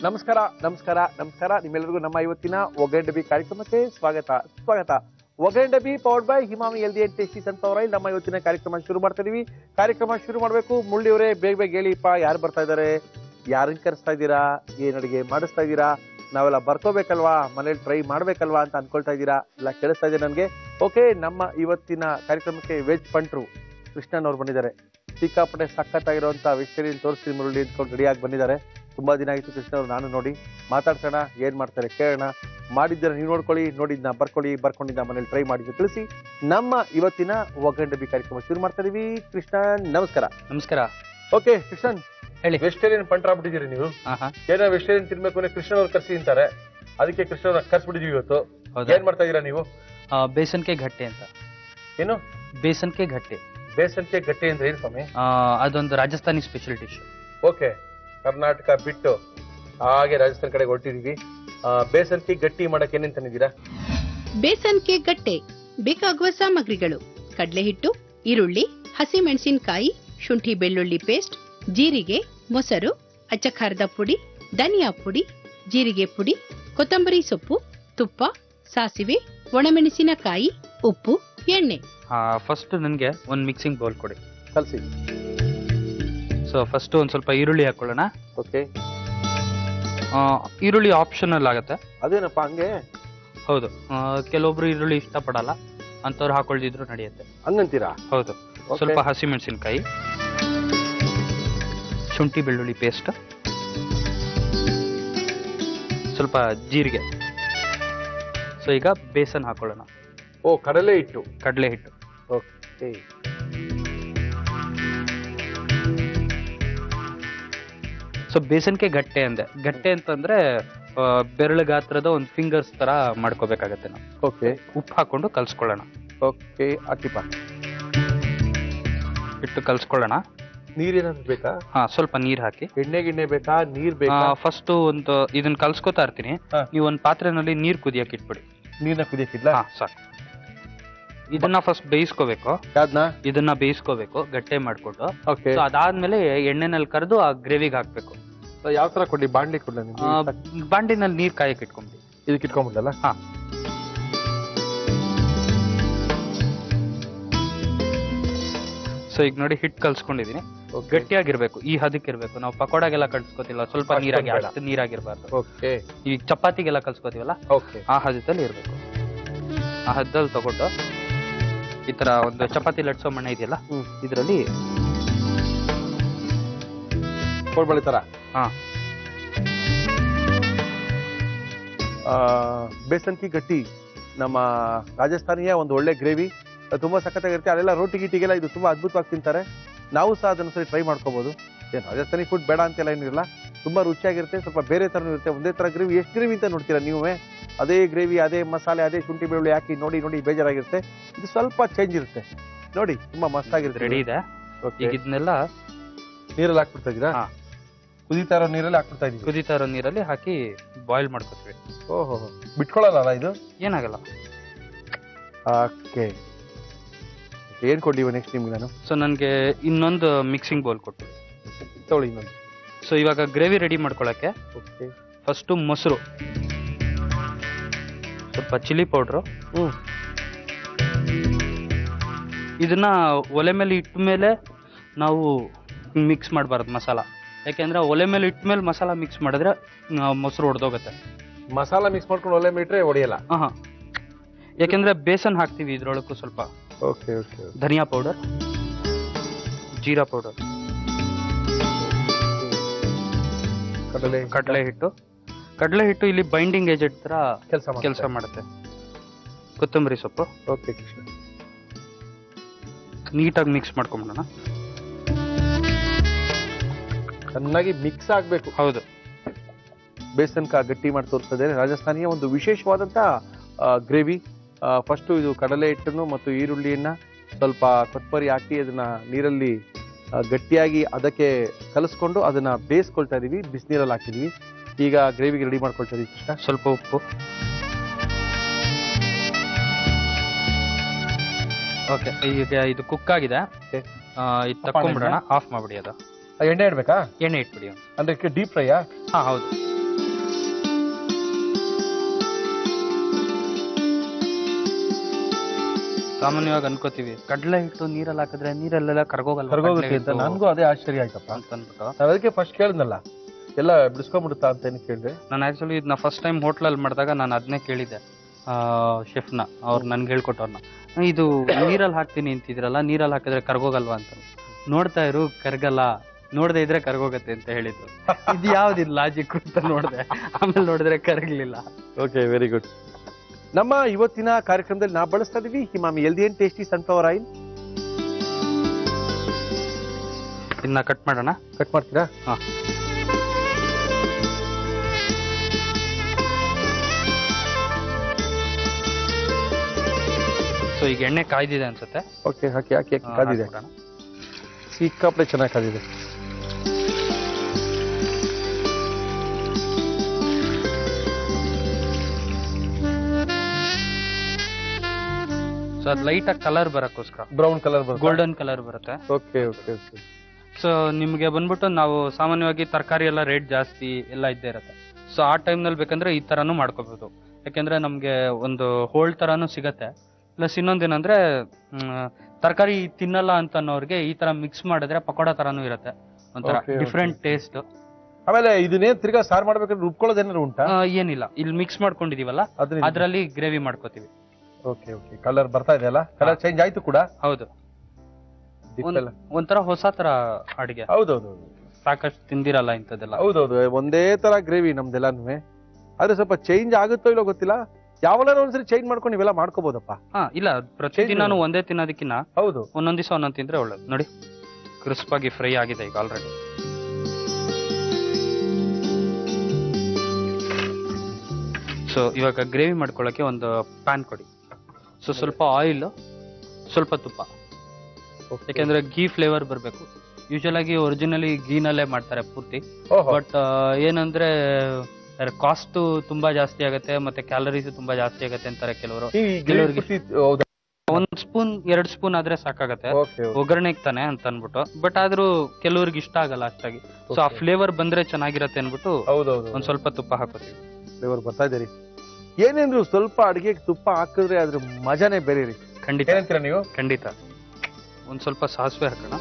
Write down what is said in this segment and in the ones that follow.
ನಮಸ್ಕಾರ ನಮಸ್ಕಾರ ನಮಸ್ಕಾರ ನಿಮ್ಮೆಲ್ಲರಿಗೂ ನಮ್ಮ ಇವತ್ತಿನ ಒಗ್ಗರಣೆ ಡಬ್ಬಿ ಕಾರ್ಯಕ್ರಮಕ್ಕೆ ಸ್ವಾಗತ ಸ್ವಾಗತ ಒಗ್ಗರಣೆ ಡಬ್ಬಿ powered by Emami healthy and tasty sunflower oil ನಮ್ಮ ಇವತ್ತಿನ ಕಾರ್ಯಕ್ರಮ ಶುರು ಮಾಡ್ತಾ ಇದೀವಿ ಕಾರ್ಯಕ್ರಮ ಶುರು ಮಾಡಬೇಕು ಮುಳ್ಳಿಯವರೇ ಬೇಗ ಬೇಗ ಹೇಳಿಪ್ಪ ಯಾರು ಬರ್ತಾ ಇದ್ದಾರೆ ಯಾರನ್ನ ಕರೆಸ್ತಾ ಇದ್ದೀರಾ ಏನ್ ಅಡಿಗೆ ಮಾಡಿಸ್ತಾ ಇದ್ದೀರಾ ನಾವೆಲ್ಲ ಬರ್ಕೋಬೇಕಲ್ವಾ ಮನೇಲಿ ಟ್ರೈ ಮಾಡ್ಬೇಕಲ್ವಾ ಅಂತ ಅನ್ಕೊಳ್ತಾ ಇದ್ದೀರಾ ಎಲ್ಲ ಕೇಳಿಸ್ತಾ ಇದೆ ನನಗೆ ಓಕೆ ನಮ್ಮ ಇವತ್ತಿನ ಕಾರ್ಯಕ್ರಮಕ್ಕೆ ವೆಜ್ ಪಂಟ್ರು ಕೃಷ್ಣನ್ ಅವ್ರು ಬಂದಿದ್ದಾರೆ ಸಿಕ್ಕಾಪಟ್ಟೆ ಸಖತ್ತಾಗಿರುವಂತ ವೆಜಿಟೇರಿಯನ್ ತೋರಿಸ್ತೀನಿ ಮುರುಳಿ ಅಂದ್ಕೊಂಡು ರೆಡಿಯಾಗಿ ಬಂದಿದ್ದಾರೆ ತುಂಬಾ ದಿನ ಆಗಿತ್ತು ಕೃಷ್ಣ ಅವ್ರು ನಾನು ನೋಡಿ ಮಾತಾಡ್ಸೋಣ ಏನ್ ಮಾಡ್ತಾರೆ ಕೇಳೋಣ ಮಾಡಿದ್ದೀರ ನೀವು ನೋಡ್ಕೊಳ್ಳಿ ನೋಡಿದ್ನ ಬರ್ಕೊಳ್ಳಿ ಬರ್ಕೊಂಡಿದ್ದ ಮನೇಲಿ ಟ್ರೈ ಮಾಡಿದ್ದು ತಿಳಿಸಿ ನಮ್ಮ ಇವತ್ತಿನ ಒಗ್ಗರಣೆ ಡಬ್ಬಿ ಕಾರ್ಯಕ್ರಮ ಶುರು ಮಾಡ್ತಾ ಇದೀವಿ ಕೃಷ್ಣ ನಮಸ್ಕಾರ ನಮಸ್ಕಾರ ಓಕೆ ಕೃಷ್ಣನ್ ಹೇಳಿ. ವೆಜಿಟೇರಿಯನ್ ಪಂಟ್ರಾಗ್ಬಿಟ್ಟಿದ್ದೀರಿ ನೀವು ಆಹಾ, ಏನೋ ವೆಜಿಟೇರಿಯನ್ ತಿನ್ಬೇಕು ಅಂದ್ರೆ ಕೃಷ್ಣ ಅವ್ರು ಕರ್ಸಿ ಅಂತಾರೆ ಅದಕ್ಕೆ ಕೃಷ್ಣ ಅವ್ರ ಕರ್ಸ್ಬಿಟ್ಟಿದೀವಿ ಇವತ್ತು ಹೌದಾ ಏನ್ ಮಾಡ್ತಾ ಇದೀರಾ ನೀವು ಆ, ಬೇಸನ್ ಕೆ ಗಟ್ಟೆ ಅಂತ ಏನು ಬೇಸನ್ ಕೆ ಗಟ್ಟೆ ಬೇಸನ್ಕೆ ಗಟ್ಟಿ ಅಂದ್ರೆ ಏನ್ ಸ್ವಾಮಿ ಆ, ಅದೊಂದು Rajasthani special dish okay Karnataka ಬಿಟ್ಟು ಹಾಗೆ ರಾಜಸ್ಥಾನ ಕಡೆಗೆ ಹೊರಟಿದೀವಿ ಬೇಸನ್ಕಿ ಗಟ್ಟಿ ಮಾಡಕ್ಕೆ ಏನೇನ್ ತಂದಿದ್ದೀರಾ ಬೇಸನ್ಗೆ ಗಟ್ಟೆ ಬೇಕಾಗುವ ಸಾಮಗ್ರಿಗಳು ಕಡಲೆ ಹಿಟ್ಟು ಈರುಳ್ಳಿ ಹಸಿಮೆಣಸಿನಕಾಯಿ ಶುಂಠಿ ಬೆಳ್ಳುಳ್ಳಿ ಪೇಸ್ಟ್ ಜೀರಿಗೆ ಮೊಸರು ಅಚ್ಚ ಖಾರದ ಪುಡಿ ಧನಿಯಾ ಪುಡಿ ಜೀರಿಗೆ ಪುಡಿ ಕೊತ್ತಂಬರಿ ಸೊಪ್ಪು ತುಪ್ಪ ಸಾಸಿವೆ ಒಣಮೆಣಸಿನಕಾಯಿ ಉಪ್ಪು ಎಣ್ಣೆ ಫಸ್ಟ್ ನನಗೆ ಒಂದು ಮಿಕ್ಸಿಂಗ್ ಬೌಲ್ ಕೊಡಿ ಕಲ್ಸಿ ಸೊ ಫಸ್ಟ್ ಒಂದು ಸ್ವಲ್ಪ ಈರುಳ್ಳಿ ಹಾಕೊಳ್ಳೋಣ ಓಕೆ ಆ, ಈರುಳ್ಳಿ ಆಪ್ಷನಲ್ ಆಗುತ್ತೆ ಅದೇನಪ್ಪ ಹಂಗೆ ಹೌದು ಆ, ಕೆಲವೊಬ್ರು ಈರುಳ್ಳಿ ಇಷ್ಟಪಡಲ್ಲ ಅಂಥವ್ರು ಹಾಕೊಳ್ದಿದ್ರು ನಡೆಯುತ್ತೆ ಹಂಗಂತೀರಾ ಹೌದು Okay. ಸ್ವಲ್ಪ ಹಸಿಮೆಣಸಿನಕಾಯಿ ಶುಂಠಿ ಬೆಳ್ಳುಳ್ಳಿ ಪೇಸ್ಟ್ ಸ್ವಲ್ಪ ಜೀರಿಗೆ ಸೊ ಈಗ ಬೇಸನ್ ಹಾಕೊಳ್ಳೋಣ ಓ ಕಡಲೆ ಹಿಟ್ಟು ಕಡಲೆ ಹಿಟ್ಟು ಓಕೆ ಸೊ ಬೇಸನ್ಗೆ ಗಟ್ಟೆ ಅಂದೆ ಗಟ್ಟೆ ಅಂತಂದ್ರೆ ಆ, ಬೆರಳು ಗಾತ್ರದ ಒಂದು ಫಿಂಗರ್ಸ್ ತರ ಮಾಡ್ಕೋಬೇಕಾಗತ್ತೆ ನಾವು ಓಕೆ ಉಪ್ಪು ಹಾಕೊಂಡು ಕಲ್ಸ್ಕೊಳ್ಳೋಣ ಓಕೆ ಅಕ್ಕಿಪ ಇಟ್ಟು ಕಲ್ಸ್ಕೊಳ್ಳೋಣ ನೀರೇನಾದ್ರು ಬೇಕಾ ಹಾ ಸ್ವಲ್ಪ ನೀರ್ ಹಾಕಿ ಎಣ್ಣೆ ಗಿಣ್ಣೆ ಬೇಕಾ ನೀರ್ ಬೇಕಾ ಫಸ್ಟ್ ಒಂದು ಇದನ್ನ ಕಲ್ಸ್ಕೊತಾ ಇರ್ತೀನಿ ಹಾ. ನೀವು ಒಂದು ಪಾತ್ರೆನಲ್ಲಿ ನೀರ್ ಕುದಿಯಕ್ಕೆ ಇಟ್ಬಿಡಿ ನೀರ್ನ ಕುದಿಯಕ್ಕಿಲ್ಲ ಹಾ ಸಾಕು ಇದನ್ನ ಫಸ್ಟ್ ಬೇಯಿಸ್ಕೋಬೇಕು ಯಾವ್ದನ್ನ ಇದನ್ನ ಬೇಯಿಸ್ಕೋಬೇಕು ಗಟ್ಟೆ ಮಾಡ್ಕೊಂಡು ಓಕೆ ಸೊ ಅದಾದ್ಮೇಲೆ ಎಣ್ಣೆನಲ್ಲಿ ಕರೆದು ಆ ಗ್ರೇವಿಗೆ ಹಾಕ್ಬೇಕು ಯಾವ ತರ ಕೊಡ್ಲಿ ಬಾಣ್ಲಿ ಕೊಡ್ಲ ಆ, ಬಾಂಡಿನಲ್ಲಿ ನೀರ್ ಕಾಯಕ್ಕೆ ಇಟ್ಕೊಂಬಿಡಿ ಇದಕ್ಕೆ ಇಟ್ಕೊಂಡ್ಬಿಡಲ್ಲ ಹಾ ಸೊ ಈಗ ನೋಡಿ ಹಿಟ್ ಕಲ್ಸ್ಕೊಂಡಿದೀನಿ ಗಟ್ಟಿಯಾಗಿರ್ಬೇಕು ಈ ಹದಕ್ಕಿರ್ಬೇಕು ನಾವು ಪಕೋಡಾಗೆಲ್ಲ ಕಲ್ಸ್ಕೊತಿಲ್ಲ ಸ್ವಲ್ಪ ಅಷ್ಟೊಂದ್ ನೀರಾಗಿ ಬೇಡ. ಅಷ್ಟು ನೀರಾಗಿರ್ಬಾರ್ದು ಓಕೆ ಈಗ ಚಪಾತಿಗೆಲ್ಲ ಕಲ್ಸ್ಕೊತೀವಲ್ಲ ಓಕೆ ಆ ಹದದಲ್ಲಿ ಇರ್ಬೇಕು ಆ ಹದದಲ್ಲಿ ತಗೊಂಡು ಈ ತರ ಒಂದು ಚಪಾತಿ ಲಟ್ಸೋ ಮಣ್ಣೆ ಇದೆಯಲ್ಲ ಹ್ಮ್. ಇದರಲ್ಲಿ ಕೋಡ್ಬಳಿ ತರ ಹಾ ಆ, ಬೇಸನ್ಕಿ ಗಟ್ಟಿ ನಮ್ಮ ರಾಜಸ್ಥಾನಿಯ ಒಂದು ಒಳ್ಳೆ ಗ್ರೇವಿ ತುಂಬಾ ಸಖತ್ತಾಗಿರುತ್ತೆ ಅಲ್ಲೆಲ್ಲ ರೋಟಿ ಗೀಟಿಗೆಲ್ಲ ಇದು ತುಂಬಾ ಅದ್ಭುತವಾಗಿ ತಿಂತಾರೆ ನಾವು ಸಹ ಅದನ್ನ ಸರಿ ಟ್ರೈ ಮಾಡ್ಕೋಬಹುದು ಏನು ರಾಜಸ್ಥಾನಿ ಫುಡ್ ಬೇಡ ಅಂತೆಲ್ಲ ಏನಿರಲ್ಲ ತುಂಬಾ ರುಚಿಯಾಗಿರುತ್ತೆ ಸ್ವಲ್ಪ ಬೇರೆ ಥರನೂ ಇರುತ್ತೆ ಒಂದೇ ಥರ ಗ್ರೇವಿ ಎಷ್ಟು ಗ್ರೇವಿ ಅಂತ ನೋಡ್ತೀರಾ ನೀವೇ ಅದೇ ಗ್ರೇವಿ ಅದೇ ಮಸಾಲೆ ಅದೇ ಶುಂಠಿ ಬೆಳ್ಳುಳ್ಳಿ ಹಾಕಿ ನೋಡಿ ನೋಡಿ ಬೇಜಾರಾಗಿರುತ್ತೆ ಇದು ಸ್ವಲ್ಪ ಚೇಂಜ್ ಇರುತ್ತೆ ನೋಡಿ ತುಂಬಾ ಮಸ್ತಾಗಿರುತ್ತೆ ರೆಡಿ ಇದೆ ಈಗ ಇದನ್ನೆಲ್ಲ ನೀರಲ್ಲಿ ಹಾಕ್ಬಿಡ್ತಾ ಇದ್ದೀರಾ ಹಾ. ಕುದೀತಾ ಇರೋ ನೀರಲ್ಲಿ ಹಾಕ್ಬಿಡ್ತಾ ಇದೀವಿ ಕುದೀತಾ ಇರೋ ನೀರಲ್ಲಿ ಹಾಕಿ ಬಾಯ್ಲ್ ಮಾಡ್ಕೊತೀವಿ ಓಹೋ ಬಿಟ್ಕೊಳ್ಳಲ್ಲ ಇದು ಏನಾಗಲ್ಲ ಓಕೆ ಏನ್ ಕೊಡ್ಲಿ ನೆಕ್ಸ್ಟ್ ನಿಮ್ಗೆ ನಾನು ಸೊ ನನಗೆ ಇನ್ನೊಂದು ಮಿಕ್ಸಿಂಗ್ ಬೌಲ್ ಕೊಟ್ಟು ತಗೊಳ್ಳಿ ಇನ್ನೊಂದು ಸೊ ಇವಾಗ ಗ್ರೇವಿ ರೆಡಿ ಮಾಡ್ಕೊಳಕ್ಕೆ ಓಕೆ ಫಸ್ಟು ಮೊಸರು ಸ್ವಲ್ಪ ಚಿಲ್ಲಿ ಪೌಡ್ರು ಹ್ಮ್ ಇದನ್ನ ಒಲೆ ಮೇಲೆ ಇಟ್ಟ ಮೇಲೆ ನಾವು ಮಿಕ್ಸ್ ಮಾಡಬಾರ್ದು ಮಸಾಲ ಯಾಕೆಂದ್ರೆ ಒಲೆ ಮೇಲೆ ಇಟ್ಟ ಮೇಲೆ ಮಸಾಲ ಮಿಕ್ಸ್ ಮಾಡಿದ್ರೆ ಆ, ಮೊಸರು ಹೊಡೆದೋಗುತ್ತೆ ಮಸಾಲ ಮಿಕ್ಸ್ ಮಾಡ್ಕೊಂಡು ಒಳ್ಳೆ ಮೀಟ್ರೆ ಹೊಡಿಯಲ್ಲ ಹಾಂ ಯಾಕೆಂದ್ರೆ ಬೇಸನ್ ಹಾಕ್ತೀವಿ ಇದ್ರೊಳಕ್ಕೂ ಸ್ವಲ್ಪ ಓಕೆ ಓಕೆ ಧನಿಯಾ ಪೌಡರ್ ಜೀರಾ ಪೌಡರ್ ಕಡಲೆ ಕಡಲೆ ಹಿಟ್ಟು ಕಡಲೆ ಹಿಟ್ಟು ಇಲ್ಲಿ ಬೈಂಡಿಂಗ್ ಏಜೆಂಟ್ ತರ ಕೆಲಸ ಕೆಲಸ ಮಾಡುತ್ತೆ ಕೊತ್ತಂಬರಿ ಸೊಪ್ಪು ಓಕೆ ಕೃಷ್ಣ ನೀಟಾಗಿ ಮಿಕ್ಸ್ ಮಾಡ್ಕೊಂಬಿಡೋಣ ಚೆನ್ನಾಗಿ ಮಿಕ್ಸ್ ಆಗ್ಬೇಕು ಹೌದು ಬೇಸನ್ ಕಾ ಗಟ್ಟಿ ಮಾಡಿ ತೋರಿಸ್ತದೆ ರಾಜಸ್ಥಾನಿಯ ಒಂದು ವಿಶೇಷವಾದಂತ ಗ್ರೇವಿ ಫಸ್ಟ್ ಇದು ಕಡಲೆ ಹಿಟ್ಟನ್ನು ಮತ್ತು ಈರುಳ್ಳಿಯನ್ನ ಸ್ವಲ್ಪ ಕೊತ್ತಂಬರಿ ಹಾಕಿ ಅದನ್ನ ನೀರಲ್ಲಿ ಆ, ಗಟ್ಟಿಯಾಗಿ ಅದಕ್ಕೆ ಕಲಿಸ್ಕೊಂಡು ಅದನ್ನ ಬೇಯಿಸ್ಕೊಳ್ತಾ ಇದೀವಿ ಬಿಸಿನೀರಲ್ಲಿ ಹಾಕಿದೀವಿ ಈಗ ಗ್ರೇವಿಗೆ ರೆಡಿ ಮಾಡ್ಕೊಳ್ತಾ ಇದೀವಿ ಕೃಷ್ಣ ಸ್ವಲ್ಪ ಉಪ್ಪು ಓಕೆ ಈಗ ಇದು ಕುಕ್ ಆಗಿದೆ Okay. ಆ, ಇದು ತಕೊಂಡ್ಬಿಡೋಣ ಆಫ್ ಮಾಡ್ಬಿಡಿ ಅದು ಆ, ಎಣ್ಣೆ ಇಡ್ಬೇಕಾ ಎಣ್ಣೆ ಇಟ್ಬಿಡಿ ಒಂದು ಅಂದ್ರೆ ಡೀಪ್ ಫ್ರೈಯಾ ಹಾ ಹೌದು ಸಾಮಾನ್ಯವಾಗಿ ಅನ್ಕೋತೀವಿ ಕಡಲೆ ಹಿಟ್ಟು ನೀರಲ್ಲಿ ಹಾಕಿದ್ರೆ ನೀರಲ್ಲೆಲ್ಲ ಕರ್ಗೋಗಲ್ಲ ಕರ್ಗೋಗುತ್ತೆ ಅಂತ ನನ್ಗೂ ಅದೇ ಆಶ್ಚರ್ಯ ಆಯ್ತಪ್ಪ ಅಂತ ಅಂದ್ಬಿಟ್ಟು ನಾನು ಅದಕ್ಕೆ ಫಸ್ಟ್ ಕೇಳಿದ್ನಲ್ಲ ಎಲ್ಲ ಬಿಡಿಸ್ಕೊಂಡ್ಬಿಡುತ್ತಾ ಅಂತ ಏನು ಕೇಳಿದೆ ನಾನು ಆಕ್ಚುಲಿ ಇದನ್ನ ಫಸ್ಟ್ ಟೈಮ್ ಹೋಟ್ಲಲ್ಲಿ ಮಾಡಿದಾಗ ನಾನು ಅದನ್ನೇ ಕೇಳಿದ್ದೆ ಶೆಫ್ನ ಅವ್ರು ನನ್ಗೆ ಹೇಳ್ಕೊಟ್ಟವ್ರನ್ನ ಇದು ನೀರಲ್ಲಿ ಹಾಕ್ತೀನಿ ಅಂತಿದ್ರಲ್ಲ ನೀರಲ್ಲಿ ಹಾಕಿದ್ರೆ ಕರ್ಗೋಗಲ್ವಾ ಅಂತ ನೋಡ್ತಾ ಇರು ಕರ್ಗಲ್ಲ ನೋಡದೆ ಇದ್ರೆ ಕರ್ಗೋಗತ್ತೆ ಅಂತ ಹೇಳಿದ್ರು ಇದು ಯಾವ್ದಿದ್ ಲಾಜಿಕ್ ಅಂತ ನೋಡ್ದೆ ಆಮೇಲೆ ನೋಡಿದ್ರೆ ಕರಗ್ಲಿಲ್ಲ ಓಕೆ ವೆರಿ ಗುಡ್ ನಮ್ಮ ಇವತ್ತಿನ ಕಾರ್ಯಕ್ರಮದಲ್ಲಿ ನಾವು ಬಳಸ್ತಾ ಇದೀವಿ Emami healthy and tasty sunflower oil ಇದನ್ನ ಕಟ್ ಮಾಡೋಣ ಕಟ್ ಮಾಡ್ತೀರಾ ಹಾ. ಸೊ ಈಗ ಎಣ್ಣೆ ಕಾಯ್ದಿದೆ ಅನ್ಸುತ್ತೆ ಓಕೆ ಹಾಕಿ ಹಾಕಿ ಹಾಕಿ ಆ, ಕಾದಿದೆ ಹಾಕ್ಬಿಡೋಣ. ಸಿಕ್ಕಾಪಟ್ಟೆ ಚೆನ್ನಾಗಿ ಕಾದಿದೆ ಸೊ ಅದು ಲೈಟ್ ಆಗಿ ಕಲರ್ ಬರಕ್ಕೋಸ್ಕರ ಬ್ರೌನ್ ಕಲರ್ ಬರುತ್ತೆ ಗೋಲ್ಡನ್ ಕಲರ್ ಬರುತ್ತೆ ಓಕೆ ಓಕೆ ಓಕೆ ಸೊ ನಿಮಗೆ ಬಂದ್ಬಿಟ್ಟು ನಾವು ಸಾಮಾನ್ಯವಾಗಿ ತರಕಾರಿ ಎಲ್ಲ ರೇಟ್ ಜಾಸ್ತಿ ಎಲ್ಲ ಇದ್ದೇ ಇರುತ್ತೆ ಸೊ ಆ ಟೈಮ್ನಲ್ಲಿ ಬೇಕಂದ್ರೆ ಈ ತರಾನು ಮಾಡ್ಕೋಬಹುದು ಯಾಕೆಂದ್ರೆ ನಮಗೆ ಒಂದು ಹೋಳ್ ತರಾನು ಸಿಗತ್ತೆ ಪ್ಲಸ್ ಇನ್ನೊಂದೇನಂದ್ರೆ ತರಕಾರಿ ತಿನ್ನಲ್ಲ ಅಂತ ಅನ್ನೋರ್ಗೆ ಈ ತರ ಮಿಕ್ಸ್ ಮಾಡಿದ್ರೆ ಪಕೋಡ ತರಾನು ಇರುತ್ತೆ ಒಂಥರ Okay, okay. ಡಿಫ್ರೆಂಟ್ ಟೇಸ್ಟ್ ಆಮೇಲೆ ಇದನ್ನೇನ್ ತಿರ್ಗಾ ಸಾರ್ ಮಾಡ್ಬೇಕಾದ್ರೆ ರುಬ್ಕೊಳ್ಳೋದು ಏನಾದ್ರು ಉಂಟಾ ಏನಿಲ್ಲ ಇಲ್ಲಿ ಮಿಕ್ಸ್ ಮಾಡ್ಕೊಂಡಿದೀವಲ್ಲ ಅದನ್ನ ಅದ್ರಲ್ಲಿ ಗ್ರೇವಿ ಮಾಡ್ಕೋತೀವಿ ಓಕೆ ಓಕೆ ಕಲರ್ ಬರ್ತಾ ಇದೆ ಅಲ್ಲ ಕಲರ್ ಚೇಂಜ್ ಆಯ್ತು ಕೂಡ ಹೌದು Dip ಒಂದ್- ಎಲ್ಲ. ಒಂಥರ ಹೊಸ ತರ ಅಡಿಗೆ ಹೌದೌದು ಸಾಕಷ್ಟು ತಿಂದಿರಲ್ಲ ಇಂಥದ್ದೆಲ್ಲ ಹೌದೌದು ಒಂದೇ ತರ ಗ್ರೇವಿ ನಮ್ದೆಲ್ಲಾನು ಆದ್ರೆ ಸ್ವಲ್ಪ ಚೇಂಜ್ ಆಗುತ್ತೋ ಇಲ್ಲೋ ಗೊತ್ತಿಲ್ಲ ಯಾವನಾರು ಒಂದ್ಸರಿ ಚೇಂಜ್ ಮಾಡ್ಕೊಂಡು ಇವೆಲ್ಲ ಮಾಡ್ಕೋಬಹುದಪ್ಪ ಹಾ ಇಲ್ಲ ಪ್ರತಿದಿನಾನು ಒಂದೇ ತಿನ್ನೋದಕ್ಕಿನ್ನ ಹೌದು ಒಂದೊಂದ್ ದಿವಸ ಒಂದೊಂದ್ ತಿಂದ್ರೆ ಒಳ್ಳೇದು ನೋಡಿ ಕ್ರಿಸ್ಪ್ ಆಗಿ ಫ್ರೈ ಆಗಿದೆ ಈಗ ಆಲ್ರೆಡಿ ಸೊ ಇವಾಗ ಗ್ರೇವಿ ಮಾಡ್ಕೊಳ್ಳೋಕೆ ಒಂದು ಪ್ಯಾನ್ ಕೊಡಿ ಸೊ ಸ್ವಲ್ಪ ಆಯಿಲ್ ಸ್ವಲ್ಪ ತುಪ್ಪ Okay. ಯಾಕೆಂದ್ರೆ ಗೀ ಫ್ಲೇವರ್ ಬರಬೇಕು ಯೂಶಲ್ ಆಗಿ ಒರಿಜಿನಲಿ ಗೀನಲ್ಲೇ ಮಾಡ್ತಾರೆ ಪೂರ್ತಿ ಓಹೋ. ಬಟ್ ಏನಂದ್ರೆ ಕಾಸ್ಟ್ ತುಂಬಾ ಜಾಸ್ತಿ ಆಗುತ್ತೆ ಮತ್ತೆ ಕ್ಯಾಲರೀಸ್ ತುಂಬಾ ಜಾಸ್ತಿ ಆಗುತ್ತೆ ಅಂತಾರೆ ಕೆಲವರು ಈ gravy ಕೆಲವ್ರಿಗೆ- ಪುಟ್ಟಿ- ಹೌದಾ ಒಂದ್ ಸ್ಪೂನ್ ಎರಡ್ ಸ್ಪೂನ್ ಆದ್ರೆ ಸಾಕಾಗತ್ತೆ ಓಕೆ ಓಕೆ. ಒಗ್ಗರಣೆಗೆ ತಾನೆ ಅಂತ ಅನ್ಬಿಟ್ಟು ಬಟ್ ಆದ್ರೂ ಕೆಲವ್ರಿಗೆ ಇಷ್ಟ ಆಗಲ್ಲ ಅಷ್ಟಾಗಿ ಸೊ ಆ Okay. ಫ್ಲೇವರ್ ಬಂದ್ರೆ ಚೆನ್ನಾಗಿರತ್ತೆ ಅನ್ಬಿಟ್ಟು ಹೌದೌದು ಒಂದ್ ಸ್ವಲ್ಪ ತುಪ್ಪ ಹಾಕೋತೀವಿ ಫ್ಲೇವರ್ ಬರ್ತಾ ಇದೆ ರೀ ಏನೇನ್ರು ಸ್ವಲ್ಪ ಅಡಿಗೆಗೆ ತುಪ್ಪ ಹಾಕಿದ್ರೆ ಅದ್ರ ಮಜಾನೇ ಬೇರೆ ರೀ ಖಂಡಿತ ಏನಂತೀರಾ ನೀವು ಖಂಡಿತ ಒಂದ್ ಸ್ವಲ್ಪ ಸಾಸಿವೆ ಹಾಕೋಣ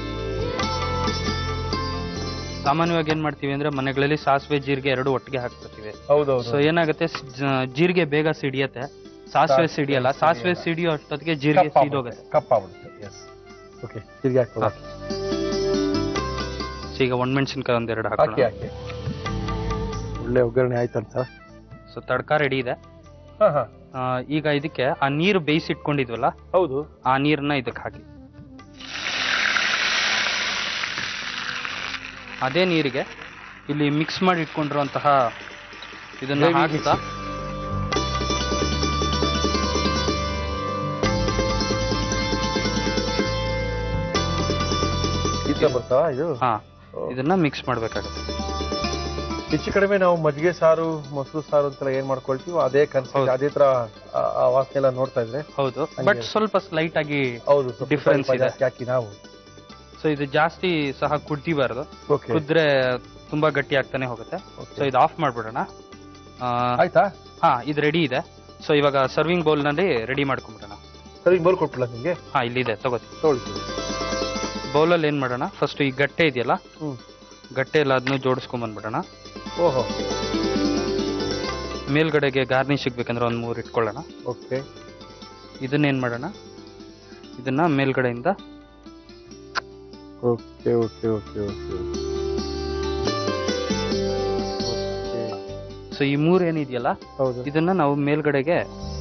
ಸಾಮಾನ್ಯವಾಗಿ ಏನ್ ಮಾಡ್ತೀವಿ ಅಂದ್ರೆ ಮನೆಗಳಲ್ಲಿ ಸಾಸಿವೆ ಜೀರಿಗೆ ಎರಡು ಒಟ್ಟಿಗೆ ಹಾಕ್ಬಿಡ್ತೀವಿ ಹೌದೌದು ಸೊ ಏನಾಗುತ್ತೆ ಸ್- ಜ- ಜೀರಿಗೆ ಬೇಗ ಸಿಡಿಯತ್ತೆ ಸಾಸಿವೆ ಸಾಸಿವೆ ಸಿಡಿಯಲ್ಲ ಸಿಡಿಯಲ್ಲ. ಸಾಸಿವೆ ಸಿಡಿಯೋ ಅಷ್ಟೊತ್ತಿಗೆ ಜೀರಿಗೆ ಸೀದೋಗುತ್ತೆ ಕಪ್ಪಾಗ್ಬಿಡುತ್ತೆ ಎಸ್ ಓಕೆ ತಿರ್ಗಿ ಹಾಕೋದು ಹಾ. ಸೊ ಈಗ ಒಣಮೆಣಸಿನ್ಕಾಯಿ ಒಂದೆರಡು ಹಾಕಿ ಹಾಕೋಣ ಹಾಕಿ ಒಳ್ಳೆ ಒಗ್ಗರಣೆ ಆಯ್ತಂತ ಸೊ ತಡ್ಕ ರೆಡಿ ಇದೆ ಹಾ ಹಾ ಆ, ಈಗ ಇದಕ್ಕೆ ಆ ನೀರು ಬೇಯಿಸಿಟ್ಕೊಂಡಿದ್ವಲ್ಲ ಹೌದು ಆ ನೀರನ್ನ ಇದಕ್ಕೆ ಹಾಕಿ ಅದೇ ನೀರಿಗೆ ಇಲ್ಲಿ ಮಿಕ್ಸ್ ಮಾಡಿ ಇಟ್ಕೊಂಡಿರುವಂತಹ ಇದನ್ನ Gravy ಹಾಕ್ತಾ ಈ ತರ ಬರ್ತಾವ ಇದು ಹಾ ಓ. ಇದನ್ನ ಮಿಕ್ಸ್ ಮಾಡ್ಬೇಕಾಗುತ್ತೆ ಹೆಚ್ಚು ಕಡಿಮೆ ನಾವು ಮಜ್ಜಿಗೆ ಸಾರು ಮೊಸರು ಸಾರು ಅಂತೆಲ್ಲ ಏನ್ ಮಾಡ್ಕೊಳ್ತೀವೋ ಅದೇ ಕನ್ಸೆಪ್ಟ್ ಹೌದು. ಅದೇ ತರ ಆ- ಆ ವಾಸನೆ ಎಲ್ಲ ನೋಡ್ತಾ ಇದ್ರೆ ಹೌದು ಹಂಗೆ. ಬಟ್ ಸ್ವಲ್ಪ ಸ್ಲೈಟ್ ಆಗಿ ಹೌದು ಸ್ವಲ್ಪ Difference ಸ್ವಲ್ಪ ಇದೆ. ಜಾಸ್ತಿ ಹಾಕಿ ನಾವು ಸೊ ಇದು ಜಾಸ್ತಿ ಸಹ ಕುದಿಬಾರ್ದು ಓಕೆ ಕುದ್ರೆ ತುಂಬಾ ಗಟ್ಟಿ ಆಗ್ತಾನೆ ಹೋಗುತ್ತೆ ಸೊ ಇದು ಆಫ್ ಮಾಡ್ಬಿಡೋಣ ಆ, ಆಯ್ತಾ ಹಾ ಇದು ರೆಡಿ ಇದೆ ಸೊ ಇವಾಗ ಸರ್ವಿಂಗ್ ಬೌಲ್ ನಲ್ಲಿ ರೆಡಿ ಮಾಡ್ಕೊಂಡ್ಬಿಡೋಣ ಸರಿ ಬೋಲ್ ಕೊಟ್ಬಿಡ ನಿಮ್ಗೆ ಹಾ ಇಲ್ಲಿದೆ ತಗೋತಿ ತಗೊಳ್ತೀವಿ ಬೌಲಲ್ಲಿ ಏನ್ ಮಾಡೋಣ ಫಸ್ಟ್ ಈ ಗಟ್ಟೆ ಇದೆಯಲ್ಲ ಹ್ಮ್ ಗಟ್ಟೆ ಎಲ್ಲ ಅದನ್ನು ಜೋಡಿಸ್ಕೊಂಡ್ ಬಂದ್ಬಿಡೋಣ ಓಹೋ ಮೇಲ್ಗಡೆಗೆ ಗಾರ್ನಿಶ್ ಬೇಕಂದ್ರೆ ಒಂದ್ ಮೂರು ಇಟ್ಕೊಳ್ಳೋಣ ಓಕೆ ಇದನ್ನ ಏನ್ ಮಾಡೋಣ ಇದನ್ನ ಮೇಲ್ಗಡೆಯಿಂದ okay okay okay okay so ಈ ಮೂರ್ ಏನಿದೆಯಲ್ಲ ಹೌದು ಇದನ್ನ ನಾವು ಮೇಲ್ಗಡೆಗೆ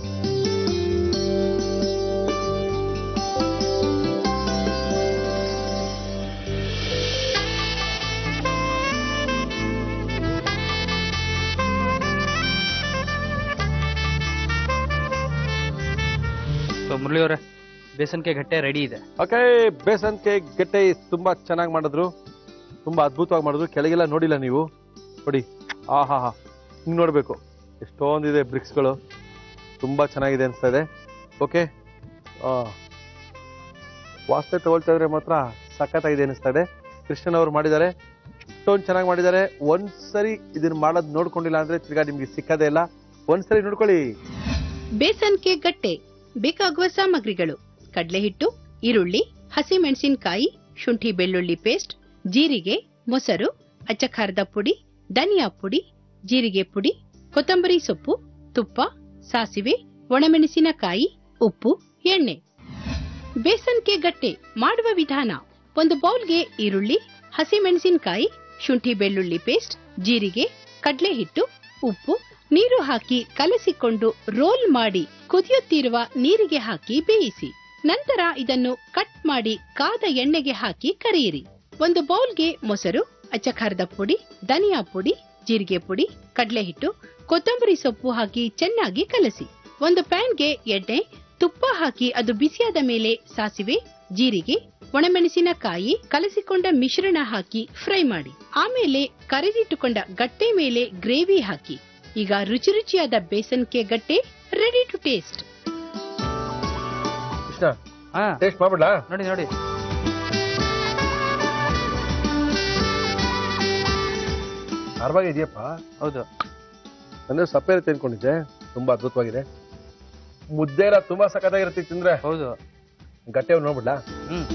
ಸೊ ಮುರಳಿ ಅವರೇ ಬೇಸನ್ಕೆ ಗಟ್ಟೆ ರೆಡಿ ಇದೆ ಓಕೆ ಬೇಸನ್ ಕೇಕ್ ಗಟ್ಟೆ ತುಂಬಾ ಚೆನ್ನಾಗಿ ಮಾಡಿದ್ರು ತುಂಬಾ ಅದ್ಭುತವಾಗಿ ಮಾಡಿದ್ರು ಕೆಳಗೆಲ್ಲ ನೋಡಿಲ್ಲ ನೀವು ನೋಡಿ ಆ ಹಾ ಹಾ ಹಿಂಗ್ ನೋಡ್ಬೇಕು ಎಷ್ಟೊಂದಿದೆ ಬ್ರಿಕ್ಸ್ಗಳು ತುಂಬಾ ಚೆನ್ನಾಗಿದೆ ಅನ್ಸ್ತಾ ಇದೆ ಓಕೆ ವಾಸನೆ ತಗೊಳ್ತಾ ಇದ್ರೆ ಮಾತ್ರ ಸಖತ್ತಾಗಿದೆ ಅನಿಸ್ತಾ ಇದೆ ಕೃಷ್ಣನ್ ಅವರು ಮಾಡಿದ್ದಾರೆ ಇಷ್ಟೊಂದು ಚೆನ್ನಾಗಿ ಮಾಡಿದ್ದಾರೆ ಒಂದ್ಸರಿ ಇದನ್ನ ಮಾಡೋದು ನೋಡ್ಕೊಂಡಿಲ್ಲ ಅಂದ್ರೆ ತಿರ್ಗಾ ನಿಮ್ಗೆ ಸಿಕ್ಕದೇ ಇಲ್ಲ ಒಂದ್ಸರಿ ನೋಡ್ಕೊಳ್ಳಿ ಬೇಸನ್ ಕೆ ಗಟ್ಟೆ ಬೇಕಾಗುವ ಸಾಮಗ್ರಿಗಳು ಕಡಲೆ ಹಿಟ್ಟು ಈರುಳ್ಳಿ ಹಸಿಮೆಣಸಿನಕಾಯಿ ಶುಂಠಿ ಬೆಳ್ಳುಳ್ಳಿ ಪೇಸ್ಟ್ ಜೀರಿಗೆ ಮೊಸರು ಅಚ್ಚಖಾರದ ಪುಡಿ ಧನಿಯಾ ಪುಡಿ ಜೀರಿಗೆ ಪುಡಿ ಕೊತ್ತಂಬರಿ ಸೊಪ್ಪು ತುಪ್ಪ ಸಾಸಿವೆ ಒಣಮೆಣಸಿನಕಾಯಿ ಉಪ್ಪು ಎಣ್ಣೆ ಬೇಸನ್ಗೆ ಗಟ್ಟೆ ಮಾಡುವ ವಿಧಾನ ಒಂದು ಬೌಲ್ಗೆ ಈರುಳ್ಳಿ ಹಸಿಮೆಣಸಿನಕಾಯಿ ಶುಂಠಿ ಬೆಳ್ಳುಳ್ಳಿ ಪೇಸ್ಟ್ ಜೀರಿಗೆ ಕಡಲೆ ಹಿಟ್ಟು ಉಪ್ಪು ನೀರು ಹಾಕಿ ಕಲಸಿಕೊಂಡು ರೋಲ್ ಮಾಡಿ ಕುದಿಯುತ್ತಿರುವ ನೀರಿಗೆ ಹಾಕಿ ಬೇಯಿಸಿ ನಂತರ ಇದನ್ನು ಕಟ್ ಮಾಡಿ ಕಾದ ಎಣ್ಣೆಗೆ ಹಾಕಿ ಕರಿಯಿರಿ ಒಂದು ಬೌಲ್ಗೆ ಮೊಸರು ಅಚ್ಚಖಾರದ ಪುಡಿ ಧನಿಯಾ ಪುಡಿ ಜೀರಿಗೆ ಪುಡಿ ಕಡಲೆ ಹಿಟ್ಟು ಕೊತ್ತಂಬರಿ ಸೊಪ್ಪು ಹಾಕಿ ಚೆನ್ನಾಗಿ ಕಲಸಿ ಒಂದು ಪ್ಯಾನ್ಗೆ ಎಣ್ಣೆ ತುಪ್ಪ ಹಾಕಿ ಅದು ಬಿಸಿಯಾದ ಮೇಲೆ ಸಾಸಿವೆ ಜೀರಿಗೆ ಒಣಮೆಣಸಿನಕಾಯಿ ಕಲಸಿಕೊಂಡ ಮಿಶ್ರಣ ಹಾಕಿ ಫ್ರೈ ಮಾಡಿ ಆಮೇಲೆ ಕರೆದಿಟ್ಟುಕೊಂಡ ಗಟ್ಟೆ ಮೇಲೆ ಗ್ರೇವಿ ಹಾಕಿ ಈಗ ರುಚಿ ರುಚಿಯಾದ ಬೇಸನ್ಗೆ gatte ready to taste Krishna ಹಾ ಟೇಸ್ಟ್ ಮಾಡ್ಬಿಡ್ಲಾ ನೋಡಿ ನೋಡಿ ಖಾರವಾಗಿ ಇದೆಯಪ್ಪ ಹೌದು ಅಂದ್ರೆ ಸಪ್ಪೆ ಇರುತ್ತೆ ಅನ್ಕೊಂಡಿದ್ದೆ ತುಂಬಾ ಅದ್ಭುತವಾಗಿದೆ ಮುದ್ದೆ ಎಲ್ಲ ತುಂಬಾ ಸಖತ್ತಾಗಿರುತ್ತೆ ತಿಂದ್ರೆ ಹೌದು ಗಟ್ಟೆ ನೋಡ್ಬಿಡ್ಲಾ ಹ್ಮ್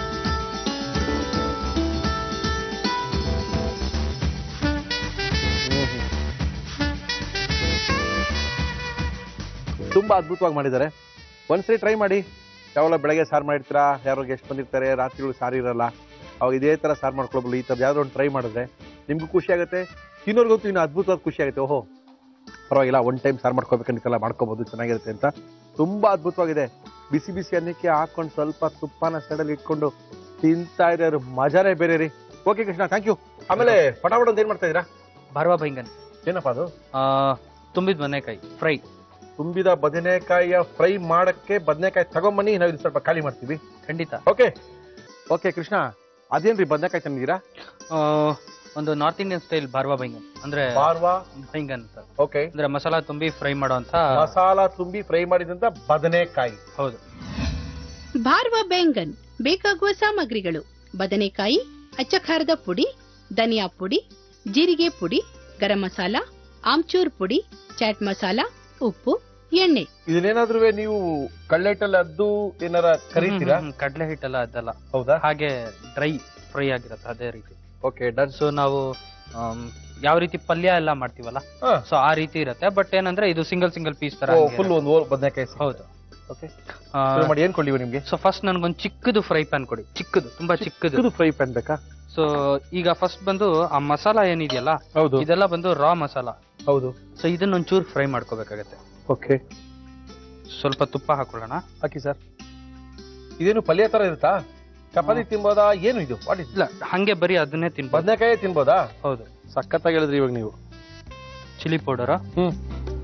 ತುಂಬಾ ಅದ್ಭುತವಾಗಿ ಮಾಡಿದ್ದಾರೆ ಒಂದ್ಸರಿ ಟ್ರೈ ಮಾಡಿ ಯಾವಾಗ ಬೆಳಗ್ಗೆ ಸಾರು ಮಾಡಿರ್ತೀರಾ ಯಾರೋ ಗೆಸ್ಟ್ ಬಂದಿರ್ತಾರೆ ರಾತ್ರಿಗಳು ಸಾರು ಇರಲ್ಲ ಅವಾಗ ಇದೇ ತರ ಸಾರು ಮಾಡ್ಕೊಳ್ಬೋದು ಈ ಥರದ್ದು ಯಾವ್ದೋ ಒಂದು ಟ್ರೈ ಮಾಡಿದ್ರೆ ನಿಮ್ಗೂ ಖುಷಿ ಆಗುತ್ತೆ ತಿನ್ನೋರ್ಗಂತೂ ಇನ್ನು ಅದ್ಭುತವಾದ ಖುಷಿ ಆಗುತ್ತೆ ಓಹೋ ಪರವಾಗಿಲ್ಲ ಒನ್ ಟೈಮ್ ಸಾರು ಮಾಡ್ಕೋಬೇಕಂತೆಲ್ಲ ಮಾಡ್ಕೋಬಹುದು ಚೆನ್ನಾಗಿರುತ್ತೆ ಅಂತ ತುಂಬಾ ಅದ್ಭುತವಾಗಿದೆ ಬಿಸಿ ಬಿಸಿ ಅನ್ನಕ್ಕೆ ಹಾಕೊಂಡು ಸ್ವಲ್ಪ ತುಪ್ಪನ ಸೈಡಲ್ಲಿ ಇಟ್ಕೊಂಡು ತಿಂತಾ ಇದ್ದಾರೆ ಮಜಾನೇ ಬೇರೆ ರೀ ಓಕೆ ಕೃಷ್ಣ ಥ್ಯಾಂಕ್ ಯು ಆಮೇಲೆ ಪಟಾಪಟ ಅಂತ ಏನ್ ಮಾಡ್ತಾ ಇದೀರಾ ಬಾರ್ವಾ ಬೈಂಗನ್ ಏನಪ್ಪ ಅದು ಆ, ತುಂಬಿದ ಬದನೆಕಾಯಿ ಫ್ರೈ ತುಂಬಿದ ಬದನೆಕಾಯಿಯ ಫ್ರೈ ಮಾಡಕ್ಕೆ ಬದನೆಕಾಯಿ ತಗೊಂಬನ್ನಿ ನಾವು ಇದು ಸ್ವಲ್ಪ ಖಾಲಿ ಮಾಡ್ತೀವಿ ಖಂಡಿತ ಓಕೆ ಓಕೆ ಕೃಷ್ಣ ಅದೇನ್ರಿ ಬದನೆಕಾಯಿ ತಂದಿದ್ದೀರಾ ಆ, ಒಂದು north Indian style bharwa baingan ಅಂದ್ರೆ ಬಾರ್ವಾ ಬೈಂಗನ್ ಅಂತ ಓಕೆ ಅಂದ್ರೆ ಮಸಾಲಾ ತುಂಬಿ ಫ್ರೈ ಮಾಡೋಂತ ಮಸಾಲ ತುಂಬಿ ಫ್ರೈ ಮಾಡಿದಂತ ಬದನೆಕಾಯಿ ಹೌದು ಭಾರ್ವ ಬೆಂಗನ್ ಬೇಕಾಗುವ ಸಾಮಗ್ರಿಗಳು ಬದನೆಕಾಯಿ ಅಚ್ಚಖಾರದ ಪುಡಿ ಧನಿಯಾ ಪುಡಿ ಜೀರಿಗೆ ಪುಡಿ ಗರಂ ಮಸಾಲ ಆಮ್ಚೂರ್ ಪುಡಿ ಚಾಟ್ ಮಸಾಲ ಉಪ್ಪು ಎಣ್ಣೆ ಇದನ್ನೇನಾದ್ರೂ ನೀವು ಕಳ್ಳೆಟ್ಟಲ್ಲಿ ಅದ್ದು ಏನಾರ ಕರೀತೀರಾ ಹ್ಮ್, ಹ್ಮ್, ಕಡ್ಲೆ ಹಿಟ್ಟೆಲ್ಲ ಅದೆಲ್ಲ ಹೌದಾ ಹಾಗೆ ಡ್ರೈ ಫ್ರೈ ಆಗಿರುತ್ತೆ ಅದೇ ರೀತಿ ಓಕೆ ಡನ್ ಸೊ ನಾವು ಆಮ್, ಯಾವ ರೀತಿ ಪಲ್ಯ ಎಲ್ಲ ಮಾಡ್ತೀವಲ್ಲ ಸೊ ಆ ರೀತಿ ಇರುತ್ತೆ ಬಟ್ ಏನಂದ್ರೆ ಇದು ಸಿಂಗಲ್ ಸಿಂಗಲ್ ಪೀಸ್ ತರ ಹಂಗೆ ಫುಲ್ ಒಂದು ಬದನೆಕಾಯಿ ಇರುತ್ತೆ. ಹೌದು ಓಕೆ ಮಾಡಿ ಏನ್ ಕೊಡ್ಲಿವ ನಿಮ್ಗೆ ಸೊ ಫಸ್ಟ್ ನನ್ಗೊಂದು ಚಿಕ್ಕದು ಫ್ರೈ ಪ್ಯಾನ್ ಕೊಡಿ ಚಿಕ್ಕದು ತುಂಬಾ ಚಿಕ್ಕದು ಇದು ಫ್ರೈ ಪ್ಯಾನ್ ಬೇಕಾ ಸೊ ಈಗ ಫಸ್ಟ್ ಬಂದು ಆ ಮಸಾಲ ಏನಿದೆಯಲ್ಲ ಹೌದು ಇದೆಲ್ಲ ಬಂದು ರಾ ಮಸಾಲ ಹೌದು ಸೊ ಇದನ್ನ ಒಂಚೂರು ಫ್ರೈ ಮಾಡ್ಕೋಬೇಕಾಗತ್ತೆ ಓಕೆ ಸ್ವಲ್ಪ ತುಪ್ಪ ಹಾಕೊಳ್ಳೋಣ ಹಾಕಿ ಸರ್ ಇದೇನು ಪಲ್ಯ ತರ ಇರುತ್ತಾ ಚಪಾತಿ ತಿನ್ಬೋದಾ ಏನು ಇದು ವಾಟ್ ಇಸ್ ಇಲ್ಲ ಹಂಗೆ ಬರೀ ಅದನ್ನೇ ತಿನ್ಬೋದು ಬದನೆಕಾಯಿ ತಿನ್ಬೋದಾ ಹೌದು ಸಖತ್ತಾಗಿ ಹೇಳಿದ್ರಿ ಇವಾಗ ನೀವು ಚಿಲ್ಲಿ ಪೌಡರ್ ಹ್ಮ್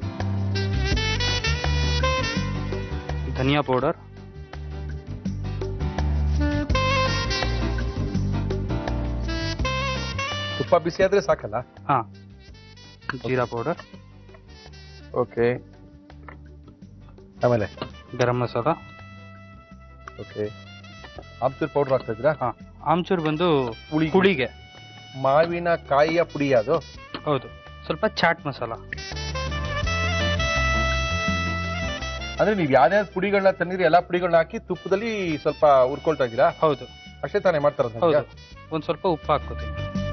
ಧನಿಯಾ ಪೌಡರ್ ತುಪ್ಪ ಬಿಸಿ ಆದ್ರೆ ಸಾಕಲ್ಲ ಹಾ ಜೀರಾ ಪೌಡರ್ ಓಕೆ ಆಮೇಲೆ ಗರಂ ಮಸಾಲ ಓಕೆ ಆಮ್ಚೂರ್ ಪೌಡರ್ ಹಾಕ್ತಾ ಇದ್ದೀರಾ ಹಾ ಆಮ್ಚೂರ್ ಬಂದು ಹುಳಿ ಹುಳಿಗೆ ಮಾವಿನ ಕಾಯಿಯ ಪುಡಿ ಅದು ಹೌದು ಸ್ವಲ್ಪ ಚಾಟ್ ಮಸಾಲ ಅಂದ್ರೆ ನೀವು ಯಾವ್ಯಾವ ಪುಡಿಗಳನ್ನ ತಂದಿರಿ ಎಲ್ಲಾ ಪುಡಿಗಳನ್ನ ಹಾಕಿ ತುಪ್ಪದಲ್ಲಿ ಸ್ವಲ್ಪ ಹುರ್ಕೊಳ್ತಾ ಇದ್ದೀರಾ ಹೌದು ಅಷ್ಟೇ ತಾನೇ ಮಾಡ್ತಾರ ಹೌದು ಒಂದ್ ಸ್ವಲ್ಪ ಉಪ್ಪು ಹಾಕೋತೀನಿ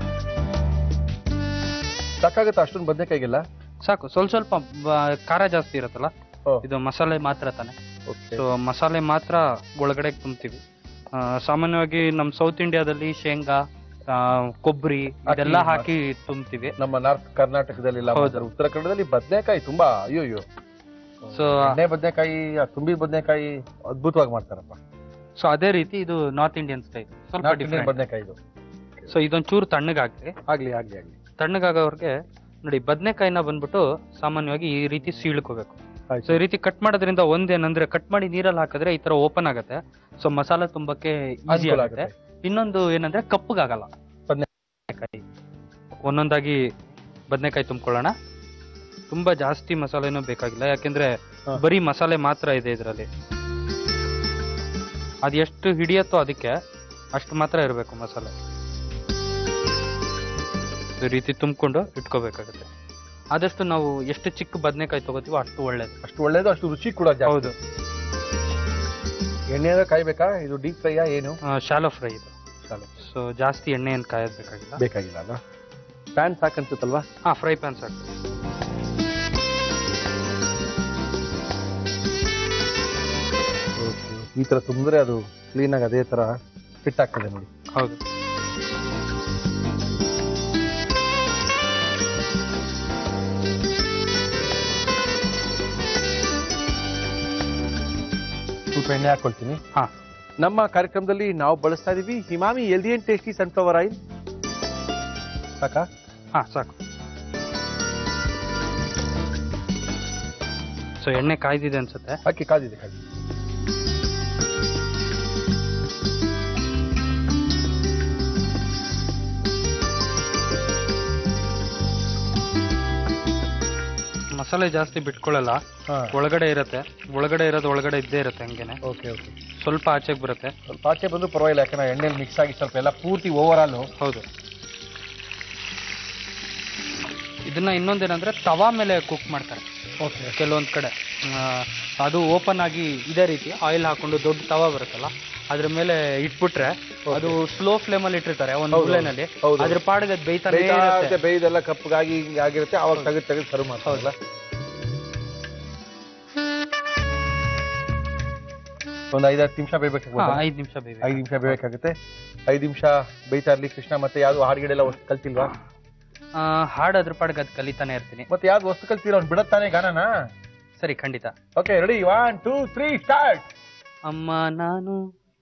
ಸಾಕಾಗತ್ತಾ ಅಷ್ಟೊಂದು ಬದನೆಕಾಯಿಗೆಲ್ಲ ಸಾಕು ಸ್ವಲ್ಪ ಸ್ವಲ್ಪ ಬ- ಖಾರ ಜಾಸ್ತಿ ಇರುತ್ತಲ್ಲ ಓ. ಇದು ಮಸಾಲೆ ಮಾತ್ರ ತಾನೆ ಓಕೆ ಸೊ ಮಸಾಲೆ ಮಾತ್ರ ಒಳಗಡೆ ತುಂಬ್ತೀವಿ ಆ, ಸಾಮಾನ್ಯವಾಗಿ ನಮ್ ಸೌತ್ ಇಂಡಿಯಾದಲ್ಲಿ ಶೇಂಗಾ ಆ, ಕೊಬ್ಬರಿ ಇದೆಲ್ಲ ಹಾಕಿ ಹಾಕಿ ತುಂಬ್ತೀವಿ ನಮ್ಮ ನಾರ್ತ್ ಕರ್ನಾಟಕದಲ್ಲಿ ಇಲ್ಲ ಹೌದು. ಮಾಡ್ತಾರೆ. ಉತ್ತರ ಕನ್ನಡದಲ್ಲಿ ಬದನೆಕಾಯಿ ತುಂಬಾ ಅಯ್ಯೋ ಅಯ್ಯೋ ಸೊ ಎಣ್ಣೆ ಬದನೆಕಾಯಿ ತುಂಬಿ ಬದನೆಕಾಯಿ ಅದ್ಭುತವಾಗಿ ಮಾಡ್ತಾರಪ್ಪ ಸೊ ಅದೇ ರೀತಿ ಇದು ನಾರ್ತ್ ಇಂಡಿಯನ್ ಸ್ಟೈಲ್ ಸ್ವಲ್ಪ ನಾರ್ತ್ ಇಂಡಿಯನ್ ಡಿಫ್ರೆಂಟ್ ಬದನೆಕಾಯಿ ಇದು ಸೊ ಇದೊಂದ್ ಚೂರು ತಣ್ಣಗಾಗ್ಲಿ ಆಗ್ಲಿ ಆಗ್ಲಿ ಆಗ್ಲಿ ತಣ್ಣಗಾಗೋರ್ಗೆ ನೋಡಿ ಬದನೆಕಾಯಿನ ಬಂದ್ಬಿಟ್ಟು ಸಾಮಾನ್ಯವಾಗಿ ಈ ರೀತಿ ಸೀಳ್ಕೋಬೇಕು ಸೊ ಈ ರೀತಿ ಕಟ್ ಮಾಡೋದ್ರಿಂದ ಒಂದೇನಂದ್ರೆ ಕಟ್ ಮಾಡಿ ನೀರಲ್ಲಿ ಹಾಕಿದ್ರೆ ಈ ತರ ಓಪನ್ ಆಗುತ್ತೆ ಸೊ ಮಸಾಲ ತುಂಬಕ್ಕೆ ಈಸಿ ಅನುಕೂಲ ಆಗುತ್ತೆ ಆಗುತ್ತೆ ಇನ್ನೊಂದು ಏನಂದ್ರೆ ಕಪ್ಪಗಾಗಲ್ಲ ಬದ್ನೆ- ಬದನೆಕಾಯಿ ಒಂದೊಂದಾಗಿ ಬದನೆಕಾಯಿ ತುಂಬ್ಕೊಳ್ಳೋಣ ತುಂಬಾ ಜಾಸ್ತಿ ಮಸಾಲೆನೂ ಬೇಕಾಗಿಲ್ಲ ಯಾಕೆಂದ್ರೆ ಹಾ. ಬರೀ ಮಸಾಲೆ ಮಾತ್ರ ಇದೆ ಇದರಲ್ಲಿ ಅದು ಎಷ್ಟು ಹಿಡಿಯತ್ತೋ ಅದಕ್ಕೆ ಅಷ್ಟು ಮಾತ್ರ ಇರಬೇಕು ಮಸಾಲೆ ಈ ರೀತಿ ತುಂಬಿಕೊಂಡು ಇಟ್ಕೋಬೇಕಾಗುತ್ತೆ ಆದಷ್ಟು ನಾವು ಎಷ್ಟು ಚಿಕ್ಕ ಬದನೆಕಾಯಿ ತಗೋತೀವೋ ಅಷ್ಟು ಒಳ್ಳೇದು ಅಷ್ಟು ಒಳ್ಳೇದು ಅಷ್ಟು ರುಚಿ ಕೂಡ ಜಾಸ್ತಿ ಹೌದು ಎಣ್ಣೆ ಅಂದ್ರೆ ಕಾಯ್ಬೇಕಾ ಇದು ಡೀಪ್ ಫ್ರೈಯಾ ಏನು ಶಾಲೋ ಫ್ರೈ ಇದು ಶಾಲೋ ಸೊ ಜಾಸ್ತಿ ಎಣ್ಣೆ ಏನು ಕಾಯೋದು ಬೇಕಾಗಿಲ್ಲ ಬೇಕಾಗಿಲ್ಲ ಅಲ್ಲ ಪ್ಯಾನ್ ಸಾಕನ್ಸುತ್ತಲ್ವಾ ಹಾ ಫ್ರೈ ಪ್ಯಾನ್ ಸಾಕು ಈ ತರ ತುಂಬಿದ್ರೆ ಅದು ಕ್ಲೀನಾಗಿ ಅದೇ ತರ ಫಿಟ್ ಆಗ್ತದೆ ನೋಡಿ ಹೌದು ಸ್ವಲ್ಪ ಎಣ್ಣೆ ಹಾಕೊಳ್ತೀನಿ ಹಾ ನಮ್ಮ ಕಾರ್ಯಕ್ರಮದಲ್ಲಿ ನಾವು ಬಳಸ್ತಾ ಇದೀವಿ Emami healthy and tasty sunflower oil ಸಾಕಾ ಹಾ ಸಾಕು ಸೊ ಎಣ್ಣೆ ಕಾಯ್ದಿದೆ ಅನ್ಸುತ್ತೆ ಹಾಕಿ ಕಾದಿದೆ ಕಾದಿದೆ ಮಸಾಲೆ ಜಾಸ್ತಿ ಬಿಟ್ಕೊಳ್ಳಲ್ಲ ಹಾ ಒಳಗಡೆ ಇರುತ್ತೆ ಒಳಗಡೆ ಇರೋದು ಒಳಗಡೆ ಇದ್ದೇ ಇರುತ್ತೆ ಹಂಗೇನೆ ಓಕೆ ಓಕೆ ಸ್ವಲ್ಪ ಆಚೆಗೆ ಬರುತ್ತೆ ಸ್ವಲ್ಪ ಆಚೆ ಬಂದು ಪರವಾಗಿಲ್ಲ ಯಾಕಂದ್ರೆ ಎಣ್ಣೆಲಿ ಮಿಕ್ಸ್ ಆಗಿ ಸ್ವಲ್ಪ ಎಲ್ಲ ಪೂರ್ತಿ ಓವರ್ ಆಲ್ ಹೌದು ಇದನ್ನ ಇನ್ನೊಂದೇನಂದ್ರೆ ತವಾ ಮೇಲೆ ಕುಕ್ ಮಾಡ್ತಾರೆ ಓಕೆ ಕೆಲವೊಂದ್ ಕಡೆ ಆ, ಅದು ಓಪನ್ ಆಗಿ ಇದೇ ರೀತಿ ಆಯಿಲ್ ಹಾಕೊಂಡು ದೊಡ್ಡ ತವಾ ಬರುತ್ತಲ್ಲ ಅದ್ರ ಮೇಲೆ ಇಟ್ಬಿಟ್ರೆ ಅದು ಸ್ಲೋ ಫ್ಲೇಮ್ ಅಲ್ಲಿ ಇಟ್ಟಿರ್ತಾರೆ ಒಂದು ಹೌದು, ಹುಲ್ಲೆನಲ್ಲಿ ಹೌದು. ಅದ್ರ ಪಾಡಿಗೆ ಅದು ಬೇಯ್ತಾನೆ ಇರುತ್ತೆ ಬೇಯ್ದೆಲ್ಲ ಕಪ್ಪಗಾಗಿ ಹಿಂಗೆ ಆಗಿರುತ್ತೆ ಅವಾಗ ತೆಗೆದು ತೆಗೆದು ಸರ್ವ್ ಮಾಡ್ತಾರಲ್ಲ ಒಂದು ಐದಾರು ನಿಮಿಷ ಹಾ, ಬೇಯ್ಬೇಕಾಗ್ಬೋದು ಐದ್ ನಿಮಿಷ ಬೇಯ್ಬೇಕು ಐದು ನಿಮಿಷ ಬೇಯಬೇಕಾಗುತ್ತೆ ಐದು ನಿಮಿಷ ಬೇಯ್ತಾ ಇರ್ಲಿ ಕೃಷ್ಣ ಮತ್ತೆ ಯಾವ್ದು ಹಾಡುಗಳೆಲ್ಲ ವಸ್ತು ಕಲ್ತಿಲ್ವಾ ಆ, ಹಾಡು ಅದ್ರ ಪಾಡಿಗೆ ಅದು ಕಲಿತಾನೆ ಇರ್ತೀನಿ ಮತ್ತೆ ಯಾವ್ದು ವಸ್ತು ಕಲ್ತಿಲ್ಲ ಅವ್ನು ಬಿಡತ್ತಾನೆ ಗಾನನ ಸರಿ ಖಂಡಿತ okay ready one two three start ಅಮ್ಮ ನಾನು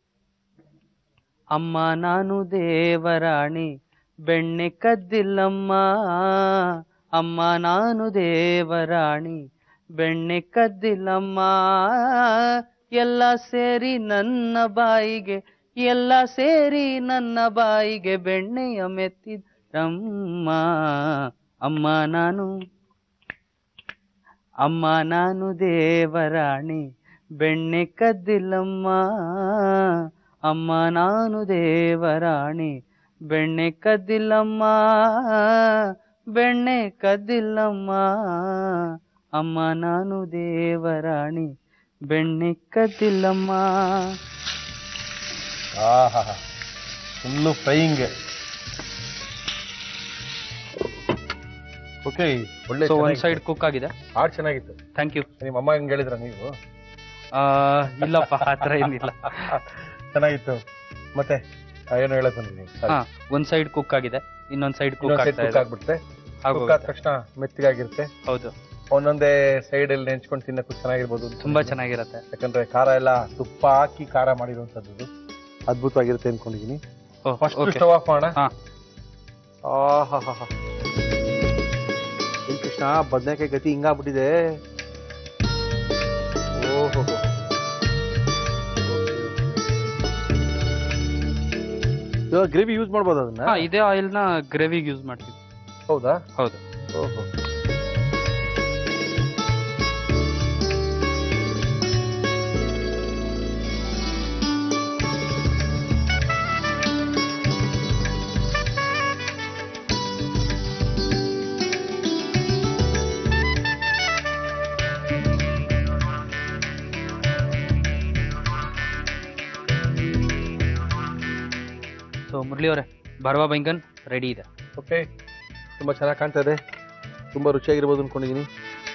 ಅಮ್ಮ ನಾನು ದೇವರಾಣಿ ಬೆಣ್ಣೆ ಕದ್ದಿಲ್ಲಮ್ಮ ಅಮ್ಮ ನಾನು ದೇವರಾಣಿ ಬೆಣ್ಣೆ ಕದ್ದಿಲ್ಲಮ್ಮ ಎಲ್ಲ ಸೇರಿ ನನ್ನ ಬಾಯಿಗೆ ಎಲ್ಲ ಸೇರಿ ನನ್ನ ಬಾಯಿಗೆ ಬೆಣ್ಣೆಯ ಮೆತ್ತಿದ್ರಮ್ಮ ಅಮ್ಮ ನಾನು ಅಮ್ಮ ನಾನು ದೇವರಾಣಿ ಬೆಣ್ಣೆ ಕದ್ದಿಲ್ಲಮ್ಮ ಅಮ್ಮ ನಾನು ದೇವರಾಣಿ ಬೆಣ್ಣೆ ಕದ್ದಿಲ್ಲಮ್ಮ ಬೆಣ್ಣೆ ಕದ್ದಿಲ್ಲಮ್ಮ ಅಮ್ಮ ನಾನು ದೇವರಾಣಿ ಬೆಣ್ಣೆ ಕದ್ದಿಲ್ಲಮ್ಮ ಆಹಾ ಫುಲ್ಲು ಫ್ರೈಯಿಂಗ್ ಓಕೆ ಒಳ್ಳೆ ಸೊ ಒಂದ್ ಸೈಡ್ ಕುಕ್ ಆಗಿದೆ ಹಾಡು ಚೆನ್ನಾಗಿತ್ತು ಥ್ಯಾಂಕ್ ಯು ನಿಮ್ಮ ಅಮ್ಮ ಹಂಗೆ ಹೇಳಿದ್ರ ನೀವು ಇಲ್ಲಪ್ಪ ಆತರ ಏನಿಲ್ಲ ಚೆನ್ನಾಗಿತ್ತು ಮತ್ತೆ ಆ, ಏನು ಹೇಳಕ್ ಬಂದಿದ್ದೀನಿ ಹಾ ಒಂದ್ ಸೈಡ್ ಕುಕ್ ಆಗಿದೆ ಇನ್ನೊಂದ್ ಸೈಡ್ ಕುಕ್ ಇನ್ನೊಂದ್ ಸೈಡ್ ಆಗ್ತಾ ಕುಕ್ ಇದೆ ಆಗ್ಬಿಡುತ್ತೆ ಆಗೋಗುತ್ತೆ. ಕುಕ್ ಆದ ತಕ್ಷಣ ಮೆತ್ತಗಾಗಿರುತ್ತೆ ಹೌದು ಒಂದೊಂದೇ ಸೈಡ್ ಅಲ್ಲಿ ನೆಂಚ್ಕೊಂಡು ತಿನ್ನಕ್ಕೂ ಚೆನ್ನಾಗಿರ್ಬೋದು ಅಂತ ತುಂಬಾ ಚೆನ್ನಾಗಿರತ್ತೆ ಯಾಕಂದ್ರೆ ಖಾರ ಎಲ್ಲ ತುಪ್ಪ ಹಾಕಿ ಖಾರ ಮಾಡಿರುವಂತದ್ದು ಇದು. ಅದ್ಭುತವಾಗಿರುತ್ತೆ ಅನ್ಕೊಂಡಿದೀನಿ ಓಹ್, ಫಸ್ಟ್ okay. ಸ್ಟವ್ ಆಫ್ ಮಾಡೋಣ ಹಾ ಆಹಾಹಾಹಾ. ಏನ್ ಕೃಷ್ಣ ಬದನೆಕಾಯಿ ಗತಿ ಹಿಂಗಾಗ್ಬಿಟ್ಟಿದೆ ಓಹೋ ಇವಾಗ ಗ್ರೇವಿ ಯೂಸ್ ಮಾಡ್ಬೋದು ಅದನ್ನ ಹಾ ಇದೇ ಆಯಿಲ್ ನ ಗ್ರೇವಿಗೆ ಯೂಸ್ ಮಾಡ್ತೀವಿ ಹೌದಾ ಹೌದು ಓಹೋ ಸೊ ಮುರಳಿ ಅವರೇ ಬರ್ವಾ ಬೈಂಗನ್ ರೆಡಿ ಇದೆ ಓಕೆ ತುಂಬಾ ಚೆನ್ನಾಗಿ ಕಾಣ್ತಾ ಇದೆ ತುಂಬಾ ರುಚಿಯಾಗಿರ್ಬೋದು ಅನ್ಕೊಂಡಿದೀನಿ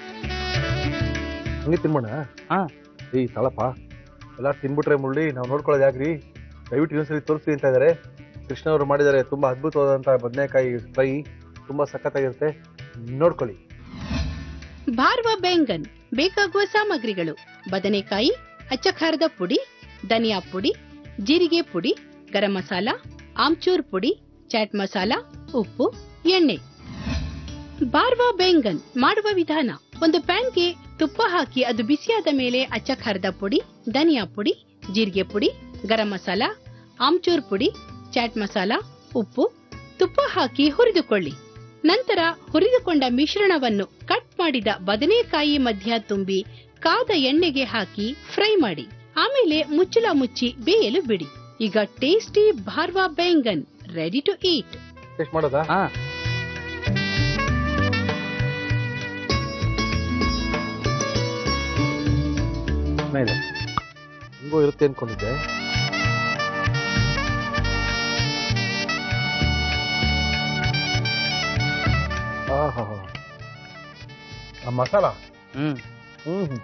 ಹಂಗೆ ತಿನ್ಬೋಣ ಹಾ ಏಯ್ ತಳಪ್ಪ ಎಲ್ಲ ತಿನ್ಬಿಟ್ರೆ ಮುಳ್ಳಿ ನಾವು ನೋಡ್ಕೊಳ್ಳೋದು ಯಾಕ್ರಿ ದಯವಿಟ್ಟು ಇನ್ನೊಂದ್ಸರಿ ತೋರಿಸಿ ಅಂತ ಇದ್ದಾರೆ ಕೃಷ್ಣ ಅವರು ಮಾಡಿದ್ದಾರೆ ತುಂಬಾ ಅದ್ಭುತವಾದಂತಹ ಬದನೆಕಾಯಿ ಫ್ರೈ ತುಂಬಾ ಸಖತ್ತಾಗಿರುತ್ತೆ ನೋಡ್ಕೊಳ್ಳಿ ಭಾರ್ವ ಬೆಂಗನ್ ಬೇಕಾಗುವ ಸಾಮಗ್ರಿಗಳು ಬದನೆಕಾಯಿ ಅಚ್ಚಖಾರದ ಪುಡಿ ಧನಿಯಾ ಪುಡಿ ಜೀರಿಗೆ ಪುಡಿ ಗರಂ ಮಸಾಲ ಆಮ್ಚೂರ್ ಪುಡಿ ಚಾಟ್ ಮಸಾಲ ಉಪ್ಪು ಎಣ್ಣೆ ಬಾರ್ವಾ ಬೆಂಗನ್ ಮಾಡುವ ವಿಧಾನ ಒಂದು ಪ್ಯಾನ್ಗೆ ತುಪ್ಪ ಹಾಕಿ ಅದು ಬಿಸಿಯಾದ ಮೇಲೆ ಅಚ್ಚಖಾರದ ಪುಡಿ ಧನಿಯಾ ಪುಡಿ ಜೀರಿಗೆ ಪುಡಿ ಗರಂ ಮಸಾಲ ಆಮ್ಚೂರ್ ಪುಡಿ ಚಾಟ್ ಮಸಾಲ ಉಪ್ಪು ತುಪ್ಪ ಹಾಕಿ ಹುರಿದುಕೊಳ್ಳಿ ನಂತರ ಹುರಿದುಕೊಂಡ ಮಿಶ್ರಣವನ್ನು ಕಟ್ ಮಾಡಿದ ಬದನೆಕಾಯಿ ಮಧ್ಯ ತುಂಬಿ ಕಾದ ಎಣ್ಣೆಗೆ ಹಾಕಿ ಫ್ರೈ ಮಾಡಿ ಆಮೇಲೆ ಮುಚ್ಚಳ ಮುಚ್ಚಿ ಬೇಯಲು ಬಿಡಿ ಈಗ tasty bharwa baingan ready to eat taste ಮಾಡೋದಾ ಹಾ ಮೇಲೆ ಹಿಂಗೋ ಇರುತ್ತೆ ಅನ್ಕೊಂಡಿದ್ದೆ ಆಹಾ. ಆ ಮಸಾಲ ಹ್ಮ್ ಹ್ಮ್ ಹ್ಮ್.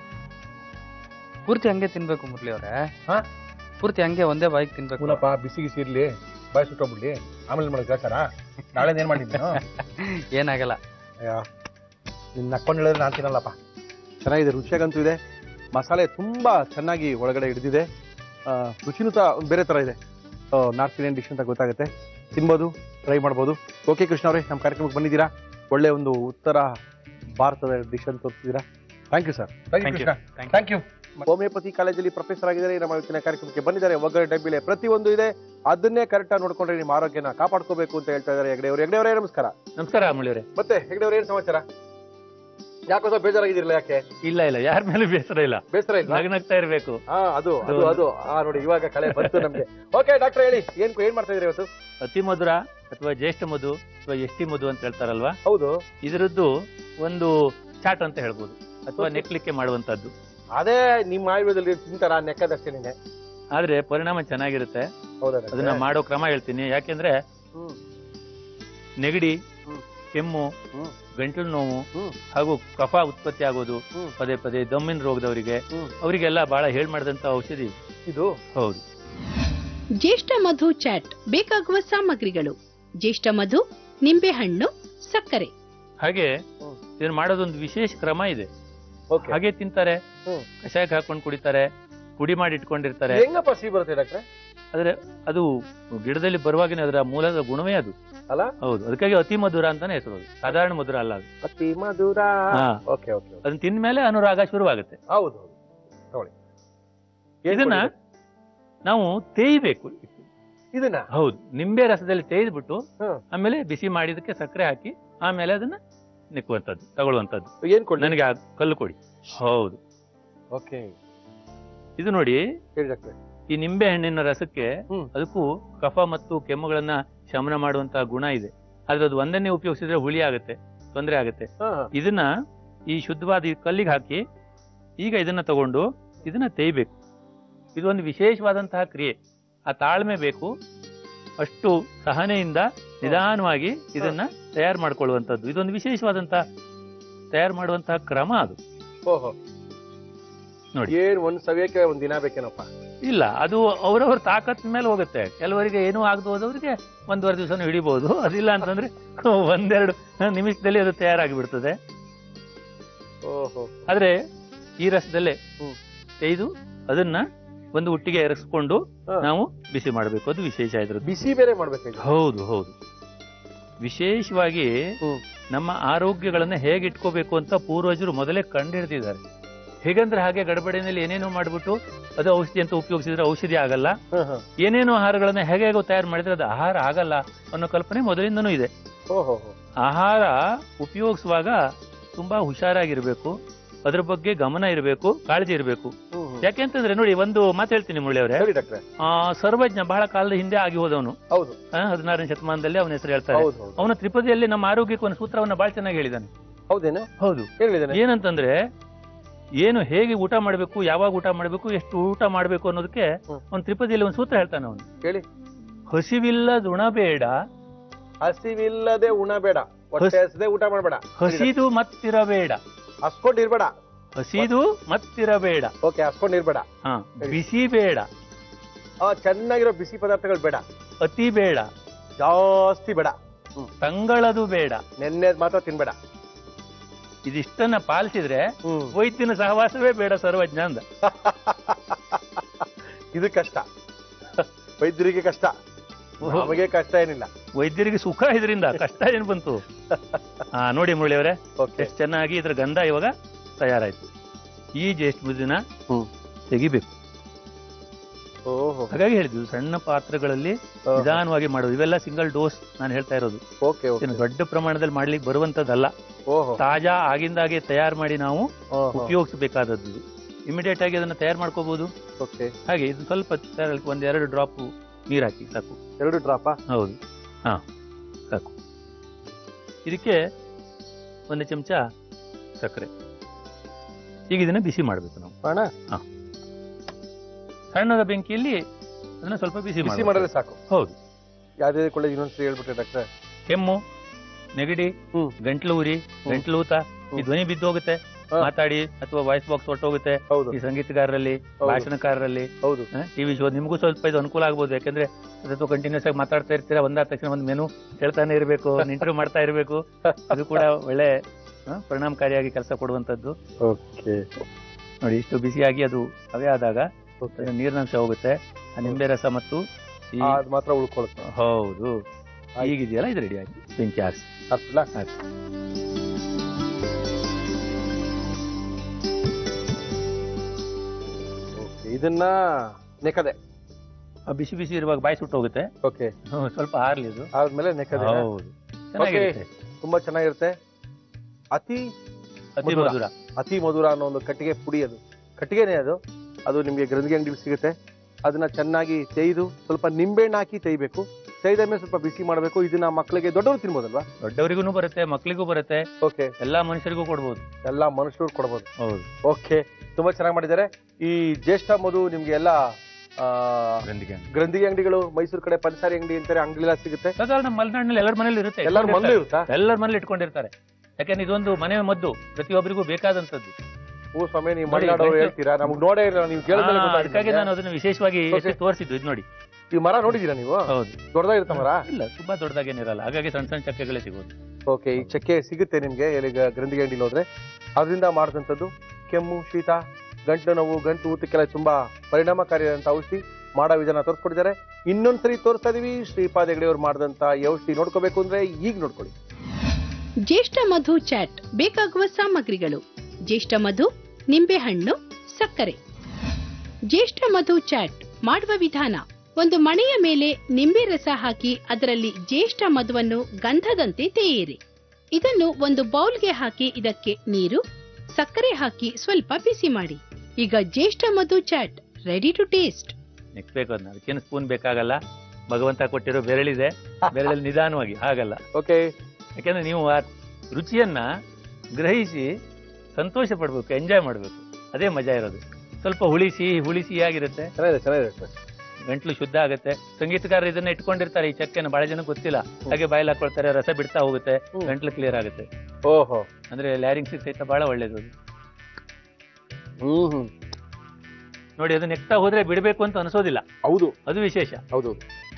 ಪೂರ್ತಿ ಹಂಗೆ ತಿನ್ಬೇಕು ಮುರಳಿ ಅವ್ರೆ ಹಾ? ಪೂರ್ತಿ ಹಂಗೆ ಒಂದೇ ಬಾಯಿಗೆ ತಿನ್ಬೇಕು ಪುನಪ್ಪ ಬಿಸಿ ಗಿಸಿ ಇರ್ಲಿ ಬಾಯ್ ಸುಟ್ಟೋಗ್ಬಿಡ್ಲಿ ಆಮೇಲೆ ಮಾಡೋದು ಬೇಕಾರ ನಾಳೆ ಏನ್ ಮಾಡಿದ್ದೀನಿ ಏನಾಗಲ್ಲ ಅಯ್ಯೋ ನಿನ್ನ ನಕ್ಕೊಂಡು ಹೇಳಿದ್ರೆ ನಾನು ತಿನ್ನಲ್ಲಪ್ಪ ಚೆನ್ನಾಗಿದೆ ರುಚಿಯಾಗಂತೂ ಇದೆ ಮಸಾಲೆ ತುಂಬಾ ಚೆನ್ನಾಗಿ ಒಳಗಡೆ ಹಿಡಿದಿದೆ ರುಚಿನೂ ಸಹ ಒಂದ್ ಬೇರೆ ತರ ಇದೆ ನಾರ್ತ್ ಇಂಡಿಯನ್ ಡಿಶ್ ಅಂತ ಗೊತ್ತಾಗುತ್ತೆ ತಿನ್ಬೋದು ಟ್ರೈ ಮಾಡ್ಬೋದು ಓಕೆ ಕೃಷ್ಣ ಅವರೇ ನಮ್ಮ ಕಾರ್ಯಕ್ರಮಕ್ಕೆ ಬಂದಿದ್ದೀರಾ ಒಳ್ಳೆ ಒಂದು ಉತ್ತರ ಭಾರತದ ಡಿಶ್ ಅಂತ ತೋರಿಸಿದ್ದೀರಾ thank you sir thank you Thank you. Krishna Thank you. Thank you homeopathy ಕಾಲೇಜಲ್ಲಿ ಪ್ರೊಫೆಸರ್ ಆಗಿದ್ದಾರೆ ನಮ್ಮ ಇವತ್ತಿನ ಕಾರ್ಯಕ್ರಮಕ್ಕೆ ಬಂದಿದ್ದಾರೆ ಒಗ್ಗರಣೆ ಡಬ್ಬಿಲೆ ಪ್ರತಿಯೊಂದು ಇದೆ ಅದನ್ನೇ ಕರೆಕ್ಟಾಗಿ ನೋಡ್ಕೊಂಡ್ರೆ ನಿಮ್ಮ ಆರೋಗ್ಯನ ಕಾಪಾಡ್ಕೋಬೇಕು ಅಂತ ಹೇಳ್ತಾ ಇದ್ದಾರೆ ಹೆಗಡೆ ಅವರು ಹೆಗಡೆ ಅವರೇ ನಮಸ್ಕಾರ ನಮಸ್ಕಾರ ಮುಳಿಯವ್ರೆ ಮತ್ತೆ ಹೆಗಡೆ ಅವ್ರ ಏನ್ ಸಮಾಚಾರ ಯಾಕೋ ಸ್ವಲ್ಪ ಬೇಜಾರಾಗಿದಿರಲ್ಲ ಯಾಕೆ ಇಲ್ಲ ಇಲ್ಲ ಯಾರ ಮೇಲೆ ಬೇಸರ ಇಲ್ಲ ಬೇಸರ ಇಲ್ಲ ನಗನಗ್ತಾ ಇರ್ಬೇಕು ಹಾ ಅದು ಅದು ಅದು ಆ ನೋಡಿ ಇವಾಗ ಕಳೆ ಬಂತು ನಮ್ಗೆ ಓಕೆ ಡಾಕ್ಟರ್ ಹೇಳಿ ಏನ್ ಏನ್ ಮಾಡ್ತಾ ಇದ್ರಿ ಇವತ್ತು ಅತಿ ಮಧುರ ಅಥವಾ ಜ್ಯೇಷ್ಠ ಮಧು ಅಥವಾ ಎಷ್ಟಿ ಮಧು ಅಂತ ಹೇಳ್ತಾರಲ್ವಾ ಹೌದು ಇದರದ್ದು ಒಂದು ಚಾಟ್ ಅಂತ ಹೇಳ್ಬೋದು ಅಥವಾ Okay. ನೆಕ್ಲಿಕ್ಕೆ ಮಾಡುವಂತದ್ದು ಅದೇ ನಿಮ್ಮ ಆಯುರ್ವೇದದಲ್ಲಿ ತಿಂತಾರ ನೆಕ್ಕದಷ್ಟೇನೆ ಆದ್ರೆ ಪರಿಣಾಮ ಚೆನ್ನಾಗಿರುತ್ತೆ ಹೌದಾ ಅದನ್ನ ಮಾಡೋ ಕ್ರಮ ಹೇಳ್ತೀನಿ ಯಾಕೆಂದ್ರೆ ಹ್ಮ್ ನೆಗಡಿ ಹ್ಮ್. ಕೆಮ್ಮು ಹ್ಮ್. ಗಂಟಲು ನೋವು ಹ್ಮ್. ಹಾಗೂ ಕಫ ಉತ್ಪತ್ತಿ ಆಗೋದು ಹ್ಮ್. ಪದೇ ಪದೇ ದಮ್ಮಿನ ರೋಗದವರಿಗೆ ಹ್ಮ್. ಅವರಿಗೆಲ್ಲ ಬಹಳ ಹೇಳ್ ಮಾಡಿದಂತ ಔಷಧಿ ಇದು. ಇದು ಹೌದು ಜ್ಯೇಷ್ಠ ಮಧು ಚಾಟ್ ಬೇಕಾಗುವ ಸಾಮಗ್ರಿಗಳು ಜ್ಯೇಷ್ಠ ಮಧು ನಿಂಬೆಹಣ್ಣು ಸಕ್ಕರೆ ಹಾಗೆ ಹ್ಮ್. ಇದನ್ನ ಮಾಡೋದೊಂದು ವಿಶೇಷ ಕ್ರಮ ಇದೆ ಓಕೆ ಹಾಗೆ ತಿಂತಾರೆ ಹ್ಮ್. ಕಷಾಯಕ್ಕೆ ಹಾಕೊಂಡು ಕುಡಿತಾರೆ ಪುಡಿ ಮಾಡಿ ಇಟ್ಕೊಂಡಿರ್ತಾರೆ ಹೆಂಗಪ್ಪ ಸಿಹಿ ಬರುತ್ತೆ ಡಾಕ್ಟ್ರೆ ಆದ್ರೆ ಅದು ಗಿಡದಲ್ಲಿ ಬರುವಾಗಿನ ಅದರ ಮೂಲದ ಗುಣವೇ ಅದು ಅಲ್ಲ? ಹೌದು ಅದಕ್ಕಾಗಿ ಅತಿ ಮಧುರ ಅಂತಾನೆ ಹೆಸರು ಅದು ಸಾಧಾರಣ ಮಧುರ ಅಲ್ಲ ಅದು ಅತಿ ಮಧುರ ಹಾ. ಓಕೆ ಓಕೆ ಅದನ್ನ ತಿಂದ ಮೇಲೆ ಅನುರಾಗ ಶುರುವಾಗುತ್ತೆ ಹೌದು ಹೌದು ತಗೊಳ್ಳಿ ಏನ್ ಇದನ್ನ ಕೊಟ್ಟಿದ್ದೀರಿ? ನಾವು ತೇಯ್ಬೇಕು ಇದನ್ನ ಹೌದು ನಿಂಬೆ ರಸದಲ್ಲಿ ತೇಯ್ದ್ಬಿಟ್ಟು ಹ್ಮ್. ಆಮೇಲೆ ಬಿಸಿ ಮಾಡಿದಕ್ಕೆ ಸಕ್ಕರೆ ಹಾಕಿ ಆಮೇಲೆ ಅದನ್ನ ನಿಕ್ಕುವಂತದ್ದು ತಗೊಳ್ಳುವಂತದ್ದು ಏನ್ ಕೊಡಿ ನನಗೆ ಆ ಕಲ್ಲು ಕೊಡಿ ಹೌದು ಓಕೆ ಇದು ನೋಡಿ ಹೇಳಿ ಡಾಕ್ಟ್ರೆ ಈ ನಿಂಬೆ ಹಣ್ಣಿನ ರಸಕ್ಕೆ ಹ್ಮ್. ಅದಕ್ಕೂ ಕಫ ಮತ್ತು ಕೆಮ್ಮುಗಳನ್ನ ಶಮನ ಮಾಡುವಂತಹ ಗುಣ ಇದೆ ಆದ್ರೆ ಅದು ಒಂದನ್ನೇ ಉಪಯೋಗಿಸಿದ್ರೆ ಹುಳಿ ಆಗುತ್ತೆ ತೊಂದರೆ ಆಗುತ್ತೆ ಹಾ ಹಾ. ಇದನ್ನ ಈ ಶುದ್ಧವಾದ ಈ ಕಲ್ಲಿಗೆ ಹಾಕಿ ಈಗ ಇದನ್ನ ತಗೊಂಡು ಇದನ್ನ ತೇಯ್ಬೇಕು ಇದು ಒಂದು ವಿಶೇಷವಾದಂತಹ ಕ್ರಿಯೆ ಆ ತಾಳ್ಮೆ ಬೇಕು ಅಷ್ಟು ಸಹನೆಯಿಂದ ನಿಧಾನವಾಗಿ ಇದನ್ನ ತಯಾರು ಮಾಡ್ಕೊಳ್ಳುವಂಥದ್ದು ಇದೊಂದು ವಿಶೇಷವಾದಂತಹ ತಯಾರು ಮಾಡುವಂತಹ ಕ್ರಮ ಅದು ಓಹೋ ನೋಡಿ. ಏನ್ ಒಂದ್ ಸವಿಯಕ್ಕೆ ಒಂದ್ ದಿನ ಬೇಕೇನಪ್ಪ ಇಲ್ಲ ಅದು ಅವರವ್ರ ತಾಕತ್ ಮೇಲೆ ಹೋಗುತ್ತೆ ಕೆಲವರಿಗೆ ಏನೂ ಆಗದು ಹೋದವರಿಗೆ ಒಂದೂವರೆ ದಿವಸನೂ ಹಿಡಿಬಹುದು ಅದಿಲ್ಲ ಅಂತಂದ್ರೆ ಒಂದೆರಡು ನಿಮಿಷದಲ್ಲಿ ಅದು ತಯಾರಾಗಿ ಬಿಡ್ತದೆ ಓಹೋ ಆದ್ರೆ ಈ ರಸದಲ್ಲೇ ಹ್ಮ್. ತೆಗೆದು ಅದನ್ನ ಒಂದು ಉಟ್ಟಿಗೆ ಎರಗಿಸ್ಕೊಂಡು ಹಾ. ನಾವು ಬಿಸಿ ಮಾಡಬೇಕು ಅದು ವಿಶೇಷ ಇದ್ರದ್ದು ಬಿಸಿ ಬೇರೆ ಮಾಡ್ಬೇಕಾಗಿ ಹೌದು ಹೌದು ವಿಶೇಷವಾಗಿ ಹ್ಮ್. ನಮ್ಮ ಆರೋಗ್ಯಗಳನ್ನ ಹೇಗೆ ಇಟ್ಕೋಬೇಕು ಅಂತ ಪೂರ್ವಜರು ಮೊದಲೇ ಕಂಡುಹಿಡಿದಿದ್ದಾರೆ ಹೇಗಂದ್ರೆ ಹಾಗೆ ಗಡಬಡಿನಲ್ಲಿ ಏನೇನೋ ಮಾಡ್ಬಿಟ್ಟು ಅದು ಔಷಧಿ ಅಂತ ಉಪಯೋಗಿಸಿದ್ರೆ ಔಷಧಿ ಆಗಲ್ಲ ಏನೇನೋ ಆಹಾರಗಳನ್ನ ಹೇಗೆ ಹೇಗೋ ತಯಾರು ಮಾಡಿದ್ರೆ ಅದು ಆಹಾರ ಆಗಲ್ಲ ಅನ್ನೋ ಕಲ್ಪನೆ ಮೊದಲಿಂದನೂ ಇದೆ ಓಹೋ ಆಹಾರ ಉಪಯೋಗಿಸುವಾಗ ತುಂಬಾ ಹುಷಾರಾಗಿರ್ಬೇಕು ಅದ್ರ ಬಗ್ಗೆ ಗಮನ ಇರಬೇಕು ಕಾಳಜಿ ಇರಬೇಕು ಯಾಕೆಂತಂದ್ರೆ ನೋಡಿ ಒಂದು ಮಾತು ಹೇಳ್ತೀನಿ ಮುರಳಿ ಅವರೇ ಹೇಳಿ ಡಾಕ್ಟ್ರೆ ಆ ಸರ್ವಜ್ಞ ಬಹಳ ಕಾಲದ ಹಿಂದೆ ಆಗಿ ಹೋದವನು ಹೌದು ಆ, ಹದಿನಾರನೇ ಶತಮಾನದಲ್ಲಿ ಅವನ ಹೆಸರು ಹೇಳ್ತಾರೆ ಹೌದು ಹೌದು ಅವನ ತ್ರಿಪದಿಯಲ್ಲಿ ನಮ್ಮ ಆರೋಗ್ಯಕ್ಕೆ ಒಂದು ಸೂತ್ರವನ್ನ ಬಹಳ ಚೆನ್ನಾಗಿ ಹೇಳಿದಾನೆ ಹೌದೇನು ಹೌದು ಹೇಳಿದ್ದೇನೆ ಏನಂತಂದ್ರೆ ಏನು ಹೇಗೆ ಊಟ ಮಾಡಬೇಕು ಯಾವಾಗ ಊಟ ಮಾಡಬೇಕು ಎಷ್ಟು ಊಟ ಮಾಡಬೇಕು ಅನ್ನೋದಕ್ಕೆ ಹ್ಮ್. ಒಂದು ತ್ರಿಪದಿಯಲ್ಲಿ ಒಂದು ಸೂತ್ರ ಹೇಳ್ತಾನೆ ಅವನು ಹೇಳಿ ಹಸಿವಿಲ್ಲದ ಉಣಬೇಡ ಹಸಿವಿಲ್ಲದೆ ಉಣ ಬೇಡ ಹೊಟ್ಟೆ ಹಸದೆ ಊಟ ಮಾಡ್ಬೇಡ ಹಸಿದು ಮತ್ತಿರಬೇಡ ಹಸ್ಕೊಂಡ್ ಇರ್ಬೇಡ ಹಸಿದು ಮತ್ತಿರಬೇಡ ಓಕೆ ಹಸ್ಕೊಂಡ್ ಇರ್ಬೇಡ ಹಾ ಬಿಸಿ ಬೇಡ ಆ ಚೆನ್ನಾಗಿರೋ ಬಿಸಿ ಪದಾರ್ಥಗಳು ಬೇಡ ಅತಿ ಬೇಡ ಜಾಸ್ತಿ ಬೇಡ ತಂಗಳದು ಬೇಡ ನೆನ್ನೆದ್ ಮಾತ್ರ ತಿನ್ಬೇಡ ಇದಿಷ್ಟನ್ನ ಪಾಲಿಸಿದ್ರೆ ಹ್ಮ್ ವೈದ್ಯನ ಸಹವಾಸವೇ ಬೇಡ ಸರ್ವಜ್ಞ ಅಂದ ಇದು ಕಷ್ಟ ವೈದ್ಯರಿಗೆ ಕಷ್ಟ ನಮಗೆ ಕಷ್ಟ ಏನಿಲ್ಲ ವೈದ್ಯರಿಗೆ ಸುಖ ಇದರಿಂದ ಕಷ್ಟ ಏನ್ ಬಂತು ಹಾ ನೋಡಿ ಮುರಳಿ ಅವರೇ ಓಕೆ ಎಷ್ಟು ಚೆನ್ನಾಗಿ ಇದ್ರ ಗಂಧ ಇವಾಗ ತಯಾರಾಯ್ತು ಈ ಜ್ಯೇಷ್ಠ ದಿನ ಹ್ಮ್. ತೆಗಿಬೇಕು ಓಹೋ ಹಾಗಾಗಿ ಹೇಳಿದ್ವಿ ಸಣ್ಣ ಪಾತ್ರಗಳಲ್ಲಿ ನಿಧಾನವಾಗಿ ಮಾಡೋದು ಇವೆಲ್ಲ ಸಿಂಗಲ್ ಡೋಸ್ ನಾನು ಹೇಳ್ತಾ ಇರೋದು ಓಕೆ ಓಕೆ ಇದನ್ನ ದೊಡ್ಡ ಪ್ರಮಾಣದಲ್ಲಿ ಮಾಡ್ಲಿಕ್ಕೆ ಬರುವಂತದ್ದಲ್ಲ ಓಹೋ ತಾಜಾ ಆಗಿಂದಾಗೆ ತಯಾರು ಮಾಡಿ ನಾವು ಓಹೋ. ಉಪಯೋಗಿಸಬೇಕಾದದ್ದು ಇಮಿಡಿಯೇಟ್ ಆಗಿ ಅದನ್ನ ತಯಾರು ಮಾಡ್ಕೋಬಹುದು ಓಕೆ ಹಾಗೆ ಇದು ಸ್ವಲ್ಪ ತಯಾರಕ್ಕೆ ಒಂದ್ ಎರಡು ಡ್ರಾಪ್ ನೀರ್ ಹಾಕಿ ಸಾಕು ಎರಡು ಡ್ರಾಪಾ ಹೌದು ಹಾ ಸಾಕು ಇದಕ್ಕೆ ಒಂದು ಚಮಚ ಸಕ್ಕರೆ ಈಗ ಇದನ್ನ ಬಿಸಿ ಮಾಡ್ಬೇಕು ನಾವು ಅಣ್ಣ ಸಣ್ಣದ ಬೆಂಕಿಯಲ್ಲಿ ಅದನ್ನ ಸ್ವಲ್ಪ ಬಿಸಿ ಬಿಸಿ ಮಾಡಿ ಮಾಡಿದ್ರೆ ಸಾಕು ಹೌದು ಯಾವ್ದೇ ಕೊಳ್ಳೆ ಇನ್ನೊಂದ್ಸರಿ ಹೇಳ್ಬಿಟ್ರೆ ಡಾಕ್ಟರ್ ಕೆಮ್ಮು ನೆಗಡಿ ಹ್ಮ್. ಗಂಟ್ಲು ಉರಿ ಗಂಟ್ಲು ಊತ ಈ ಧ್ವನಿ ಬಿದ್ದು ಹೋಗುತ್ತೆ ಹಾ. ಮಾತಾಡಿ ಅಥವಾ ವಾಯ್ಸ್ ಬಾಕ್ಸ್ ಹೊಟ್ಟೋಗುತ್ತೆ ಹೌದು ಈ ಸಂಗೀತಗಾರರಲ್ಲಿ ಹೌದು. ಭಾಷಣಕಾರರಲ್ಲಿ ಹೌದು ಟಿವಿ ಶೋ ನಿಮಗೂ ಸ್ವಲ್ಪ ಇದು ಅನುಕೂಲ ಆಗ್ಬೋದು ಯಾಕಂದ್ರೆ ಅಥವಾ ಕಂಟಿನ್ಯೂಸ್ ಆಗಿ ಮಾತಾಡ್ತಾ ಇರ್ತೀರಾ ಒಂದಾದ ತಕ್ಷಣ ಒಂದು ಮೆನು ಹೇಳ್ತಾನೆ ಇರಬೇಕು ಇಂಟರ್ವ್ಯೂ ಮಾಡ್ತಾ ಇರಬೇಕು ಅದು ಕೂಡ ಒಳ್ಳೆ ಆ, ಪರಿಣಾಮಕಾರಿಯಾಗಿ ಕೆಲಸ ಕೊಡುವಂತದ್ದು ಓಕೆ ನೋಡಿ ಇಷ್ಟು ಬಿಸಿಯಾಗಿ ಅದು ಹವೆ ಆದಾಗ ಅದರ ನೀರಿನಂಶ ಹೋಗುತ್ತೆ ಆ ನಿಂಬೆ ರಸ ಮತ್ತು ಈ ಅದು ಮಾತ್ರ ಉಳ್ಕೊಳುತ್ತೆ ಹೌದು ಈಗಿದೆಯಲ್ಲ ಇದು ರೆಡಿ ಆಗಿ ಬೆಂಕಿ ಹಾರಿಸಿ ಅರ್ಥಲ್ಲ ಆಯ್ತು. ಓಕೆ ಇದನ್ನ ನೆಕದೆ ಆ ಬಿಸಿ ಬಿಸಿ ಇರುವಾಗ ಬಾಯಿ ಸುಟ್ಟು ಹೋಗುತ್ತೆ ಓಕೆ ಹ್ಮ್, ಸ್ವಲ್ಪ ಹಾರ್ಲಿ ಅದು ಆದ್ಮೇಲೆ ನೆಕದೆ ಹೌದು ಚೆನ್ನಾಗಿರುತ್ತೆ ತುಂಬಾ ಚೆನ್ನಾಗಿರುತ್ತೆ ಅತಿ ಅತಿ ಮಧುರ. ಮಧುರ ಅತಿ ಮಧುರ ಅನ್ನೋ ಒಂದು ಕಟ್ಟಿಗೆ ಪುಡಿ ಅದು ಕಟ್ಟಿಗೆನೇ ಅದು ಅದು ನಿಮಗೆ ಗ್ರಂಥಿಗೆ ಅಂಗಡಿ ಸಿಗುತ್ತೆ ಅದನ್ನ ಚೆನ್ನಾಗಿ ತೇಯ್ದು ಸ್ವಲ್ಪ ನಿಂಬೆಹಣ್ಣು ಹಾಕಿ ತೇಯ್ಬೇಕು ತೇಯ್ದ ಮೇಲೆ ಸ್ವಲ್ಪ ಬಿಸಿ ಮಾಡಬೇಕು ಇದನ್ನ ಮಕ್ಕಳಿಗೆ ದೊಡ್ಡವರು ತಿನ್ಬೋದಲ್ವಾ ದೊಡ್ಡವರಿಗೂ ಬರುತ್ತೆ ಮಕ್ಕಳಿಗೂ ಬರುತ್ತೆ ಓಕೆ ಎಲ್ಲಾ ಮನುಷ್ಯರಿಗೂ ಕೊಡ್ಬೋದು ಎಲ್ಲಾ ಮನುಷ್ಯರು ಕೊಡ್ಬೋದು ಹೌದು ಓಕೆ ತುಂಬಾ ಚೆನ್ನಾಗಿ ಮಾಡಿದ್ದಾರೆ ಈ ಜ್ಯೇಷ್ಠ ಮಧು ನಿಮ್ಗೆ ಎಲ್ಲ ಆ, ಗ್ರಂಥಿಗೆ ಅಂಗಡಿಗಳು ಮೈಸೂರು ಕಡೆ ಪಂಚಸಾರಿ ಅಂಗಡಿ ಅಂತಾರೆ ಅಂಗಡಿ ಸಿಗುತ್ತೆ ಸಾಧಾರಣ ಮಲೆನಾಡಿನಲ್ಲಿ ಎಲ್ಲರ ಮನೇಲಿ ಇರುತ್ತೆ ಎಲ್ಲಾರ ಮನೇಲಿ ಇರುತ್ತಾ ಎಲ್ಲರ ಮನೇಲಿ ಇಟ್ಕೊಂಡಿರ್ತಾರೆ ಯಾಕಂದ್ರೆ ಇದೊಂದು ಮನೆ ಮದ್ದು ಪ್ರತಿಯೊಬ್ಬರಿಗೂ ಬೇಕಾದಂತದ್ದು ಓ ಸ್ವಾಮಿ ನೀವು ನೋಡಿ, ಮಲೆನಾಡವ್ರು ಗಂಟು- ಹೇಳ್ತೀರಾ ನಮ್ಗೆ ನೋಡೇ ಇಲ್ಲ ನೀವು ಕೇಳಿದ್ರೆ ಹಾ, ಅದಕ್ಕಾಗಿ ನಾನು ಅದನ್ನ ವಿಶೇಷವಾಗಿ Okay. ತೋರಿಸಿದ್ದು ಇದು ನೋಡಿ ಈ ಮರ ನೋಡಿದೀರಾ ನೀವು ಹೌದು ದೊಡ್ಡದಾಗಿರುತ್ತ ಮರ ಇಲ್ಲ ತುಂಬಾ ದೊಡ್ಡದಾಗೇನಿರಲ್ಲ ಹಾಗಾಗಿ ಸಣ್ಣ ಸಣ್ಣ ಚಕ್ಕೆಗಳೇ ಸಿಗೋದು ಓಕೆ ಈ ಚಕ್ಕೆ ಸಿಗುತ್ತೆ ನಿಮ್ಗೆ ಎಲ್ಲಿ ಗ- ಗ್ರಂಥಿಗೆ ಅಂಗಡಿಲಿ ಹೋದ್ರೆ ಅದರಿಂದ ಮಾಡಿದಂಥದ್ದು ಕೆಮ್ಮು ಶೀತ ಗಂಟಲು ನೋವು ಗಂಟು ಊತಕ್ಕೆಲ್ಲ ತುಂಬಾ ಪರಿಣಾಮಕಾರಿಯಾದಂಥ ಔಷಧಿ ಮಾಡೋ ವಿಧಾನ ತೋರಿಸ್ಕೊಟ್ಟಿದ್ದಾರೆ ಇನ್ನೊಂದ್ಸರಿ ತೋರಿಸ್ತಾ ಇದೀವಿ ಶ್ರೀಪಾದ ಹೆಗಡೆ ಅವ್ರು ಮಾಡಿದಂತ ಈ ಔಷಧಿ ನೋಡ್ಕೋಬೇಕು ಅಂದ್ರೆ ಈಗ ನೋಡ್ಕೊಳ್ಳಿ ಜ್ಯೇಷ್ಠ ಮಧು ಚಾಟ್ ಬೇಕಾಗುವ ಸಾಮಗ್ರಿಗಳು ಜ್ಯೇಷ್ಠ ಮಧು ನಿಂಬೆಹಣ್ಣು ಸಕ್ಕರೆ ಜ್ಯೇಷ್ಠ ಮಧು ಚಾಟ್ ಮಾಡುವ ವಿಧಾನ ಒಂದು ಮಣೆಯ ಮೇಲೆ ನಿಂಬೆ ರಸ ಹಾಕಿ ಅದರಲ್ಲಿ ಜ್ಯೇಷ್ಠ ಮಧುವನ್ನು ಗಂಧದಂತೆ ತೇಯಿರಿ ಇದನ್ನು ಒಂದು ಬೌಲ್ಗೆ ಹಾಕಿ ಇದಕ್ಕೆ ನೀರು ಸಕ್ಕರೆ ಹಾಕಿ ಸ್ವಲ್ಪ ಬಿಸಿ ಮಾಡಿ ಈಗ ಜ್ಯೇಷ್ಠ ಮಧು ಚಾಟ್ ರೆಡಿ ಟು ಟೇಸ್ಟ್ ನೆಕ್ಬೇಕು ಅದನ್ನ ಅದಕ್ಕೇನು ಸ್ಪೂನ್ ಬೇಕಾಗಲ್ಲ ಭಗವಂತ ಕೊಟ್ಟಿರೋ ಬೆರಳಿದೆ ಬೆರಳಲ್ಲಿ ನಿಧಾನವಾಗಿ ಆಗಲ್ಲ ಓಕೆ ಯಾಕೆಂದ್ರೆ ನೀವು ಆ ರುಚಿಯನ್ನ ಗ್ರಹಿಸಿ ಸಂತೋಷ ಪಡ್ಬೇಕು ಎಂಜಾಯ್ ಮಾಡ್ಬೇಕು ಅದೇ ಮಜಾ ಇರೋದು ಸ್ವಲ್ಪ ಹುಳಿಸಿ ಹುಳಿಸಿಯಾಗಿರುತ್ತೆ ಚೆನ್ನಾಗಿದೆ ಚೆನ್ನಾಗಿದೆ ಸರ್ ಗಂಟ್ಲು ಶುದ್ಧ ಆಗುತ್ತೆ ಸಂಗೀತಗಾರರು ಇದನ್ನ ಇಟ್ಕೊಂಡಿರ್ತಾರೆ ಈ ಚಕ್ಕೆನ ಬಹಳ ಜನ ಗೊತ್ತಿಲ್ಲ ಹಾಗೆ ಬಾಯಲ್ಲಿ ಹಾಕೊಳ್ತಾರೆ ರಸ ಬಿಡ್ತಾ ಹೋಗುತ್ತೆ ಹ್ಮ್. ಗಂಟ್ಲು ಕ್ಲಿಯರ್ ಆಗುತ್ತೆ ಓಹೋ ಅಂದ್ರೆ ಲ್ಯಾರಿಂಗ್ ಸಹಿತ ಬಹಳ ಒಳ್ಳೇದು ಅದು ಹ್ಮ್ ಹ್ಮ್ ನೋಡಿ ಅದು ನೆಕ್ತಾ ಹೋದ್ರೆ ಬಿಡಬೇಕು ಅಂತ ಅನ್ಸೋದಿಲ್ಲ ಹೌದು ಅದು ವಿಶೇಷ ಹೌದು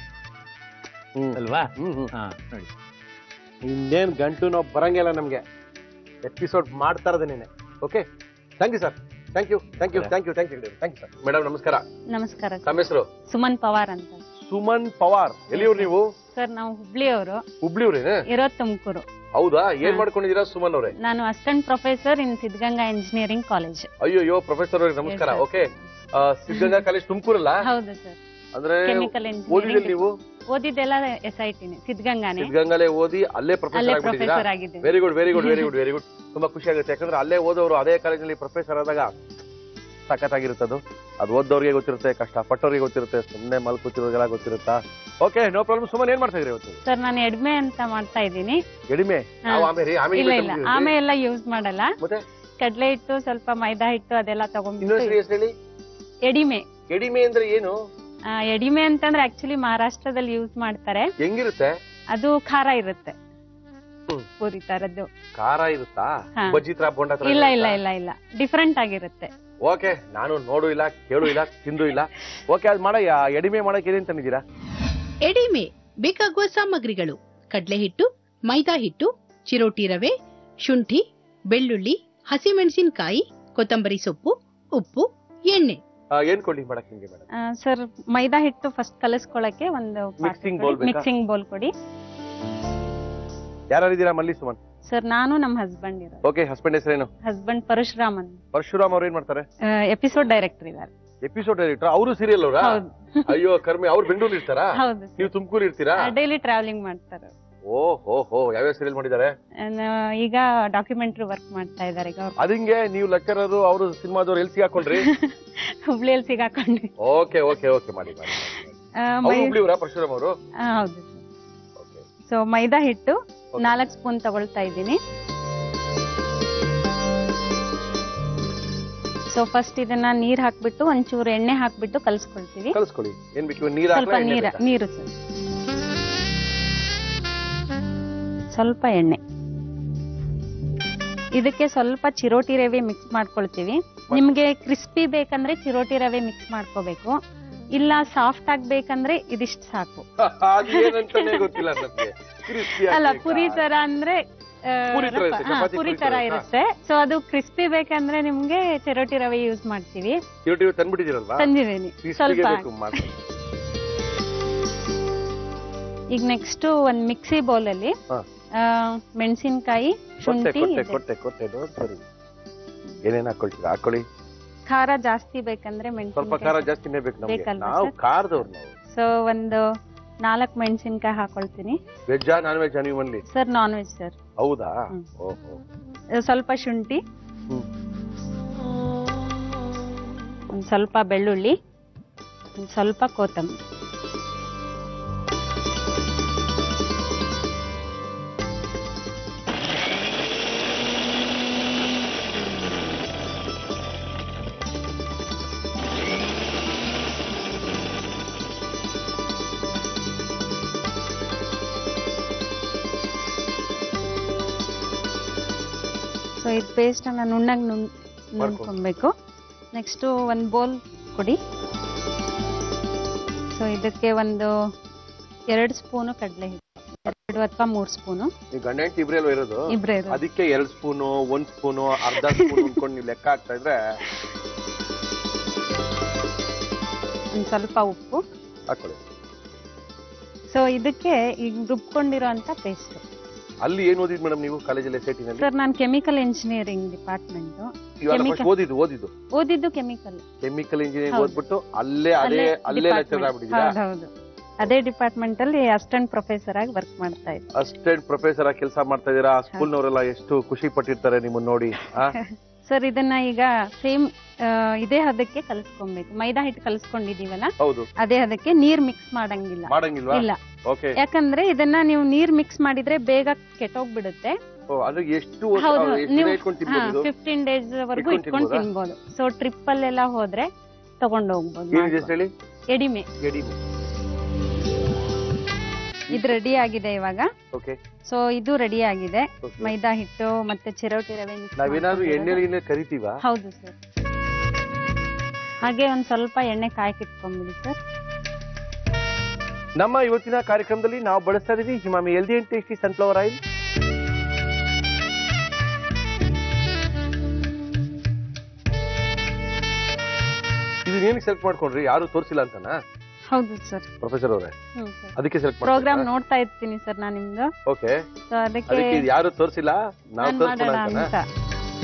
ಹ್ಮ್ ಅಲ್ವಾ ಹ್ಮ್ ಹ್ಮ್ ಹಾ ನೋಡಿ ಇನ್ನೇನ್ ಗಂಟು ನೋವು ಬರಂಗಿಲ್ಲ ನಮ್ಗೆ ಎಪಿಸೋಡ್ ಮಾಡ್ತಾ ಇರೋದೇನೆ okay thank you sir thank you thank you thank you thank you thank you sir madam ನಮಸ್ಕಾರ ನಮಸ್ಕಾರ ಸರ್. ತಮ್ಮ ಹೆಸರು ಸುಮನ್ ಪವಾರ್ ಅಂತ ಸುಮನ್ ಪವಾರ್ ಎಲ್ಲಿಯವ್ರು ನೀವು ಸರ್ ನಾವು ಹುಬ್ಳಿಯವರು ಹುಬ್ಳಿಯವ್ರೇನೆ ಇರೋದ್ ತುಮಕೂರು ಹೌದಾ ಏನ್ ಹಾ. ಮಾಡ್ಕೊಂಡಿದೀರಾ ಸುಮನ್ ಅವರೇ ನಾನು assistant professor in Siddaganga engineering college ಅಯ್ಯೋ ಪ್ರೊಫೆಸರ್ ಅವ್ರಿಗೆ ನಮಸ್ಕಾರ Yes, sir. Okay Siddaganga college ತುಮಕೂರಲ್ಲ ಹೌದು ಸರ್ ಅಂದ್ರೆ ಕೆಮಿಕಲ್ ಓದಿದಲ್ಲಿ ಇಂಜಿನಿಯರಿಂಗ್ ನೀವು ಓದಿದ್ದೆಲ್ಲ ಎಸ್ ಐ ಟಿನೇ ಸಿದ್ಧಗಂಗಾನೇ ಸಿದ್ಧಗಂಗಾಲೇ ಓದಿ ಅಲ್ಲೇ ಪ್ರೊಫೆಸರ್ ಅಲ್ಲೇ ಆಗ್ಬಿಟ್ಟಿದ್ದೀರಾ ಪ್ರೊಫೆಸರ್ ಆಗಿದ್ದೀನಿ very good very good very good very good ತುಂಬಾ ಖುಷಿ ಆಗುತ್ತೆ ಯಾಕಂದ್ರೆ ಅಲ್ಲೇ ಓದೋರು ಅದೇ ಕಾಲೇಜಲ್ಲಿ ಪ್ರೊಫೆಸರ್ ಆದಾಗ ಸಖತ್ತಾಗಿರುತ್ತದು ಅದು ಓದೋರಿಗೆ ಗೊತ್ತಿರುತ್ತೆ ಕಷ್ಟಪಟ್ಟವ್ರಿಗೆ ಗೊತ್ತಿರುತ್ತೆ ಸುಮ್ಮನೆ ಮಲ್ಕೂತಿರೋರಿಗೆಲ್ಲ ಗೊತ್ತಿರುತ್ತಾ ಓಕೆ ನೋ ಪ್ರಾಬ್ಲಮ್ ಸುಮ್ಮನೆ ಏನ್ ಮಾಡ್ತಾ ಇದ್ರಿ ಇವತ್ತು ಸರ್ ನಾನು ಎಡ್ಮೆ ಅಂತ ಮಾಡ್ತಾ ಇದ್ದೀನಿ ಎಡಿಮೆ ಹಾ. ನಾವು ಆಮೇಲೆ ಆಮೇಲೆ ಇಲ್ಲ ಇವತ್ತು ಇಲ್ಲ ನಮ್ಗೆ ಆಮೆ ಎಲ್ಲ ಯೂಸ್ ಮಾಡಲ್ಲ ಮತ್ತೆ ಕಡಲೆ ಹಿಟ್ಟು ಸ್ವಲ್ಪ ಮೈದಾ ಹಿಟ್ಟು ಅದೆಲ್ಲ ಇನ್ನೊಂದ್ಸರಿ ತಗೊಂಡ್ಬಿಟ್ಟು ಹೆಸರು ಹೇಳಿ ಎಡಿಮೆ ಎಡಿಮೆ ಅಂದ್ರೆ ಏನು ಆ, ಎಡಿಮೆ ಅಂತಂದ್ರೆ ಆಕ್ಚುಲಿ ಮಹಾರಾಷ್ಟ್ರದಲ್ಲಿ ಯೂಸ್ ಮಾಡ್ತಾರೆ ಹೆಂಗಿರುತ್ತೆ ಅದು ಖಾರ ಇರುತ್ತೆ ಹ್ಮ್. ಪೂರಿ ತರದ್ದು ಖಾರ ಇರುತ್ತಾ ಹಾ. ಬಜ್ಜಿ ತರ ಬೋಂಡ ತರ ಇಲ್ಲ ಇಲ್ಲ ಇಲ್ಲ ಇಲ್ಲ ಡಿಫ್ರೆಂಟ್ ಆಗಿರುತ್ತೆ ಓಕೆ ನಾನು ನೋಡು ಇಲ್ಲ ಕೇಳು ಇಲ್ಲ ತಿಂದು ಇಲ್ಲ ಓಕೆ ಅದ್ ಮಾಡ ಎಡಿಮೆ ಮಾಡಕ್ ಏನೇನ್ ತಂದಿದ್ದೀರಾ ಎಡಿಮೆ ಬೇಕಾಗುವ ಸಾಮಗ್ರಿಗಳು ಕಡಲೆ ಹಿಟ್ಟು ಮೈದಾ ಹಿಟ್ಟು ಚಿರೋಟಿ ರವೆ ಶುಂಠಿ ಬೆಳ್ಳುಳ್ಳಿ ಹಸಿಮೆಣಸಿನಕಾಯಿ ಕೊತ್ತಂಬರಿ ಸೊಪ್ಪು ಉಪ್ಪು ಎಣ್ಣೆ ಆ, ಏನ್ ಕೊಡ್ಲಿ ಮಾಡಕ್ ನಿಮ್ಗೆ ಮೇಡಮ್ ಸರ್ ಮೈದಾ ಹಿಟ್ಟು ಫಸ್ಟ್ ಕಲಿಸ್ಕೊಳಕ್ಕೆ ಒಂದು Mixing bowl ಬೇಕಾ? ಮಿಕ್ಸಿಂಗ್ ಬೋಲ್ ಕೊಡಿ ಯಾರಿದ್ದೀರಾ ಮಲ್ಲಿ ಸುಮನ್ ಸರ್ ನಾನು ನಮ್ಮ ಹಸ್ಬೆಂಡ್ ಇರೋದು ಓಕೆ ಹಸ್ಬೆಂಡ್ ಹೆಸರೇನು ಹಸ್ಬೆಂಡ್ ಪರಶುರಾಮನ್ ಪರಶುರಾಮ್ ಅವ್ರು ಏನ್ ಮಾಡ್ತಾರೆ ಎಪಿಸೋಡ್ ಡೈರೆಕ್ಟರ್ ಇದ್ದಾರೆ ಎಪಿಸೋಡ್ ಡೈರೆಕ್ಟರ್ ಅವರು ಸೀರಿಯಲ್ ಅವರಾ ಹೌದು ಅಯ್ಯೋ ಕರ್ಮಿ ಅವ್ರು ಬೆಂಗಳೂರು ಇರ್ತಾರಾ ಹೌದು ನೀವು ತುಮಕೂರು ಇರ್ತೀರಾ ಡೈಲಿ ಟ್ರಾವೆಲಿಂಗ್ ಮಾಡ್ತಾರೆ ಓ ಹೋ ಹೋ ಯಾವ್ಯಾವ ಸೀರಿಯಲ್ ಮಾಡಿದ್ದಾರೆ And, ಆ, ಈಗ ಡಾಕ್ಯುಮೆಂಟ್ರಿ ವರ್ಕ್ ಮಾಡ್ತಾ ಇದ್ದಾರೆ ಈಗ ಅವ್ರು ಅದಿಂಗೆ ನೀವು ಲೆಕ್ಚರರು ಅವರು ಸಿನಿಮಾದವ್ರು ಎಲ್ಲಿ ಸಿಗಾಕೊಂಡ್ರಿ ಹುಬ್ಳಿಯಲ್ಲಿ ಸಿಗಾಕೊಂಡ್ವಿ ಓಕೆ ಓಕೆ ಓಕೆ ಮಾಡಿ ಮಾಡಿ ಆ, ಅವ್ರು ಮೈ- ಹುಬ್ಳಿ ಅವರಾ ಪರಶುರಾಮ್ ಅವರು ಆ, ಹೌದು ಓಕೆ ಸೊ ಮೈದಾ ಹಿಟ್ಟು Okay. ನಾಲ್ಕು ಸ್ಪೂನ್ ತಗೊಳ್ತಾ ಇದ್ದೀನಿ ಸೊ ಫಸ್ಟ್ ಇದನ್ನ ನೀರ್ ಹಾಕ್ಬಿಟ್ಟು ಒಂಚೂರು ಎಣ್ಣೆ ಹಾಕ್ಬಿಟ್ಟು ಕಲ್ಸ್ಕೊಳ್ತೀವಿ ಕಲಿಸ್ಕೊಳ್ಳಿ ಏನ್ ಬೇಕು ನೀರ್ ಸ್ವಲ್ಪ ಹಾಕ್ಲಾ, ಎಣ್ಣೆ ನೀರ ಬೇಕಾ? ನೀರು ಸರ್ ಸ್ವಲ್ಪ ಎಣ್ಣೆ ಇದಕ್ಕೆ ಸ್ವಲ್ಪ ಚಿರೋಟಿ ರವೆ ಮಿಕ್ಸ್ ಮಾಡ್ಕೊಳ್ತೀವಿ ನಿಮ್ಗೆ ಕ್ರಿಸ್ಪಿ ಬೇಕಂದ್ರೆ ಚಿರೋಟಿ ರವೆ ಮಿಕ್ಸ್ ಮಾಡ್ಕೋಬೇಕು ಇಲ್ಲ ಸಾಫ್ಟ್ ಆಗ್ಬೇಕಂದ್ರೆ ಇದಿಷ್ಟು ಸಾಕು ಅದು ಏನಂತಾನೆ ಗೊತ್ತಿಲ್ಲ ನಮ್ಗೆ Crispy ಅಲ್ಲ ಆಗ್ಬೇಕಾ? ಪುರಿ ತರ ಅಂದ್ರೆ ಆ, ಪುರಿ ತರ ಇರುತ್ತೆ, ಹಾ, ಚಪಾತಿ ಪುರಿ ಪುರಿ ತರ ತರ, ಹಾ. ಇರುತ್ತೆ ಸೊ ಅದು ಕ್ರಿಸ್ಪಿ ಬೇಕಂದ್ರೆ ನಿಮ್ಗೆ ಚಿರೋಟಿ ರವೆ ಯೂಸ್ ಮಾಡ್ತೀವಿ ಚಿರೋಟಿ ತಂದ್ಬಿಟ್ಟಿದ್ದೀರಲ್ವಾ ತಂದಿದ್ದೀನಿ ಕ್ರಿಸ್ಪಿಗೆ ಸ್ವಲ್ಪ ಬೇಕು ಮಾಡ್ಕೊಳ್ಳಿ. ಈಗ ನೆಕ್ಸ್ಟ್ ಒಂದ್ ಮಿಕ್ಸಿ ಬೌಲ್ ಅಲ್ಲಿ ಹಾ. ಮೆಣಸಿನಕಾಯಿ ಕೊಟ್ಟೆ ಶುಂಠಿ ಕೊಟ್ಟೆ ಇದೆ. ಕೊಟ್ಟೆ ಕೊಟ್ಟೆ ಡೋಂಟ್ ವರಿ ಏನೇನ್ ಹಾಕೊಳ್ತೀರಾ ಹಾಕೊಳ್ಳಿ ಖಾರ ಜಾಸ್ತಿ ಬೇಕಂದ್ರೆ ಸ್ವಲ್ಪ ಖಾರ ಮೆಣಸಿನಕಾಯಿ ಜಾಸ್ತಿನೇ ಬೇಕು ನಮ್ಗೆ ಬೇಕಲ್ವಾ ನಾವು ಸರ್? ಖಾರದವ್ರು ನಾವು ಸೊ ಒಂದು ನಾಲ್ಕು ಮೆಣಸಿನಕಾಯಿ ಹಾಕೊಳ್ತೀನಿ ವೆಜ್ಜಾ ನಾನ್ ವೆಜ್ಜಾ ನೀವು ಮನ್ಲಿ ಸರ್ ನಾನ್ ವೆಜ್ ಸರ್ ಹೌದಾ ಹ್ಮ್. ಓಹೋ ಸ್ವಲ್ಪ ಶುಂಠಿ ಹ್ಮ್. ಒಂದ್ ಸ್ವಲ್ಪ ಬೆಳ್ಳುಳ್ಳಿ ಒಂದ್ ಸ್ವಲ್ಪ ಕೊತ್ತಂಬರಿ ಸೊ ಇದು ಪೇಸ್ಟ್ ಅನ್ನ ನುಣ್ಣಗೆ ನುಣ್ ನುಣ್ಕೊಬೇಕು ನೆಕ್ಸ್ಟ್ ಒಂದು ಬೌಲ್ ಕೊಡಿ ಸೊ ಇದಕ್ಕೆ ಒಂದು ಎರಡು ಸ್ಪೂನು ಕಡಲೆ ಹಿಟ್ಟು ಎರಡು ಅಥವಾ ಮೂರು ಸ್ಪೂನು ನೀವು ಗಂಡ ಹೆಂಡತಿ ಇಬ್ರೇ ಅಲ್ವಾ ಇರೋದು ಇಬ್ರೇ ಇರೋದು. ಅದಕ್ಕೆ ಎರಡ್ ಸ್ಪೂನು ಒಂದ್ ಸ್ಪೂನು ಅರ್ಧ ಸ್ಪೂನ್ ಅನ್ಕೊಂಡು ನೀವು ಲೆಕ್ಕ ಹಾಕ್ತಾ ಇದ್ರೆ ಒಂದು ಸ್ವಲ್ಪ ಉಪ್ಪು ಹಾಕೊಳ್ಳಿ ಸೊ ಇದಕ್ಕೆ ಈಗ ರುಬ್ಕೊಂಡಿರೋ ಅಂತ ಪೇಸ್ಟ್ ಅಲ್ಲಿ ಏನ್ ಓದಿದ್ ಮೇಡಮ್ ನೀವು ಕಾಲೇಜಲ್ಲಿ ಎಸ್ ಐ ಟಿನಲ್ಲಿ ಸರ್ ನಾನು ಕೆಮಿಕಲ್ ಇಂಜಿನಿಯರಿಂಗ್ ಡಿಪಾರ್ಟ್ಮೆಂಟ್ ಇವಾಗ chemical- first ಓದಿದ್ದು ಓದಿದ್ದು ಓದಿದ್ದು ಕೆಮಿಕಲ್ ಕೆಮಿಕಲ್ ಇಂಜಿನಿಯರಿಂಗ್ ಹೌದು. ಓದ್ಬಿಟ್ಟು ಅಲ್ಲೇ ಅದೇ ಅಲ್ಲೇ ಲೆಕ್ಚರ್ ಆಗ್ಬಿಟ್ಟಿದ್ದೀರಾ ಹೌದು ಅದೇ ಡಿಪಾರ್ಟ್ಮೆಂಟ್ ಅಲ್ಲಿ ಅಸಿಸ್ಟೆಂಟ್ ಪ್ರೊಫೆಸರ್ ಆಗಿ ವರ್ಕ್ ಮಾಡ್ತಾ ಇದ್ದೆ ಅಸಿಸ್ಟೆಂಟ್ ಪ್ರೊಫೆಸರ್ ಆಗಿ ಕೆಲಸ ಮಾಡ್ತಾ ಇದೀರಾ ಸ್ಕೂಲ್ನವರೆಲ್ಲ ಎಷ್ಟು ಖುಷಿ ಪಟ್ಟಿರ್ತಾರೆ ನಿಮ್ಮನ್ನ ನೋಡಿ ಆ? ಸರ್ ಇದನ್ನ ಈಗ ಸೇಮ್ ಇದೇ ಹದಕ್ಕೆ ಕಲಿಸ್ಕೊಬೇಕು ಮೈದಾ ಹಿಟ್ಟು ಕಲಿಸ್ಕೊಂಡಿದೀವಲ್ಲ ಹೌದು ಅದೇ ಹದಕ್ಕೆ ನೀರ್ ಮಿಕ್ಸ್ ಮಾಡಂಗಿಲ್ಲ ಮಾಡಂಗಿಲ್ವಾ ಇಲ್ಲ ಓಕೆ ಯಾಕಂದ್ರೆ ಇದನ್ನ ನೀವು ನೀರ್ ಮಿಕ್ಸ್ ಮಾಡಿದ್ರೆ ಬೇಗ ಕೆಟ್ಟೋಗ್ಬಿಡುತ್ತೆ ಓ ಅಂದ್ರೆ ಎಷ್ಟು ಹೌದು, ವರ್ಷ- ಎಷ್ಟು ನೀವು- ದಿನ ಇಟ್ಕೊಂಡು ತಿನ್ಬೋದು ಇದು? ಫಿಫ್ಟೀನ್ ಡೇಸ್ ವರೆಗೂ ಇಟ್ಕೊಂಡ್ ಇಟ್ಕೊಂಡು ತಿನ್ಬೋದಾ? ತಿನ್ಬೋದು ಸೊ ಟ್ರಿಪ್ ಅಲ್ಲೆಲ್ಲ ಹೋದ್ರೆ ತಗೊಂಡ್ ಹೋಗ್ಬೋದು ಏನಿದೆ ಅಷ್ಟ್ ಹೇಳಿ ಎಡಿಮೆ ಎಡಿ ಇದು ರೆಡಿ ಆಗಿದೆ ಇವಾಗ ಓಕೆ ಸೊ ಇದು ರೆಡಿ ಆಗಿದೆ ಓಕೆ ಮೈದಾ ಹಿಟ್ಟು ಮತ್ತೆ ಚಿರೋಟಿ ರವೆ mix ನಾವೇನಾದ್ರೂ ಮಾಡ್ಕೊಂಡಿರೋದು. ಎಣ್ಣೆ ಗಿಣ್ಣೆ ಕರಿತೀವಾ ಹೌದು ಸರ್ ಹಾಗೆ ಒಂದ್ ಸ್ವಲ್ಪ ಎಣ್ಣೆ ಕಾಯ್ಕಿಟ್ಕೊಂಡ್ಬಿಡಿ ಸರ್ ನಮ್ಮ ಇವತ್ತಿನ ಕಾರ್ಯಕ್ರಮದಲ್ಲಿ ನಾವು ಬಳಸ್ತಾ ಇದೀವಿ Emami healthy and tasty sunflower oil ಇದು ಏನಕ್ಕೆ ಸೆಲೆಕ್ಟ್ ಮಾಡ್ಕೊಂಡ್ರಿ ಯಾರು ತೋರಿಸಿಲ್ಲ ಅಂತನಾ ಹೌದು ಸರ್ ಪ್ರೊಫೆಸರ್ ಅವರೇ ಹ್ಮ್ ಸರ್ ಅದಕ್ಕೆ ಸೆಲೆಕ್ಟ್ ಪ್ರೋಗ್ರಾಮ್ ನೋಡ್ತಾ ಇರ್ತೀನಿ ಸರ್ ನಾನು ನಿಮ್ದು ಓಕೆ ಸೊ ಅದಕ್ಕೆ ಅದಕ್ಕೆ ಇದು ಯಾರು ತೋರಿಸಿಲ್ಲ ನಾವು ನಾನ್ ತೋರಿಸ್ಕೊಳ ಮಾಡೋಣ ಅಂತನಾ ಅಂತ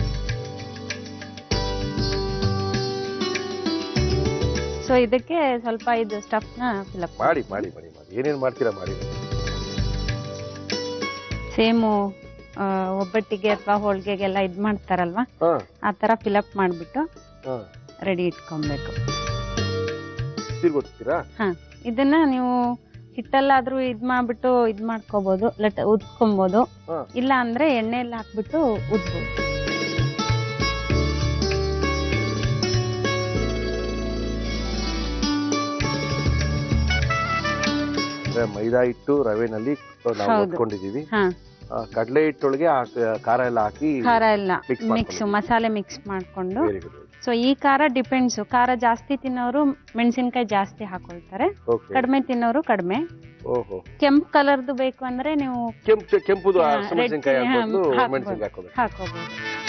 ಸೊ ಇದಕ್ಕೆ ಸ್ವಲ್ಪ ಇದು ಸ್ಟಫ್ ನ ಫಿಲಪ್ ಮಾಡಿ ಮಾಡಿ ಮಾಡಿ ಮಾಡಿ ಏನೇನ್ ಮಾಡ್ತೀರಾ ಮಾಡಿ ಸೇಮು ಒಬ್ಬಟ್ಟಿಗೆ ಅಥವಾ ಹೋಳ್ಗೆಗೆಲ್ಲ ಇದ್ ಮಾಡ್ತಾರಲ್ವಾ ಹಾ ಆ ತರ ಫಿಲಪ್ ಮಾಡ್ಬಿಟ್ಟು ಹಾ ರೆಡಿ ಇಟ್ಕೊಬೇಕು ತಿರ್ಗೊತ್ತೀರಾ ಹಾ ಇದನ್ನ ನೀವು ಹಿಟ್ಟಲ್ಲಾದ್ರೂ ಇದ್ ಮಾಡ್ಬಿಟ್ಟು ಇದ್ ಮಾಡ್ಕೋಬಹುದು ಲಟ್ ಉದ್ಕೊಬಹುದು ಹಾ. ಇಲ್ಲ ಅಂದ್ರೆ ಎಣ್ಣೆಯಲ್ಲಿ ಹಾಕ್ಬಿಟ್ಟು ಉದ್ಬೋದು ಅಂದ್ರೆ ಮೈದಾ ಹಿಟ್ಟು ರವೆನಲ್ಲಿ ನಾವು ಹೌದು. ಹೊತ್ಕೊಂಡಿದೀವಿ ಹಾ ಆ, ಕಡ್ಲೆ ಹಿಟ್ಟೊಳಗೆ ಆ ಕ- ಖಾರ ಎಲ್ಲ ಹಾಕಿ ಖಾರ ಎಲ್ಲ Mix ಮಿಕ್ಸ್ ಮಾಡ್ಕೊಳ್ಳಿ. ಮಸಾಲೆ ಮಿಕ್ಸ್ ಮಾಡ್ಕೊಂಡು ವೆರಿ ಗುಡ್ ಸೊ ಈ ಖಾರ ಡಿಪೆಂಡ್ಸ್ ಖಾರ ಜಾಸ್ತಿ ತಿನ್ನೋರು ಮೆಣಸಿನಕಾಯಿ ಜಾಸ್ತಿ ಹಾಕೊಳ್ತಾರೆ ಓಕೆ ಕಡಿಮೆ ತಿನ್ನೋರು ಕಡಿಮೆ ಓಹೋ ಕೆಂಪ್ ಕಲರ್ದು ಬೇಕು ಅಂದ್ರೆ ನೀವು ಕೆಂಪು ಕೆಂಪುದು ಹಾ, ಹಸಿಮೆಣಸಿನಕಾಯಿ red chilli, ಹಾಕೊಂಡು ಹಾ, ಹಾಕ್ಬೋದು. ಮೆಣಸಿನಕಾಯಿ ಹಾಕೋಬೇಕು ಹಾಕೋಬಹುದು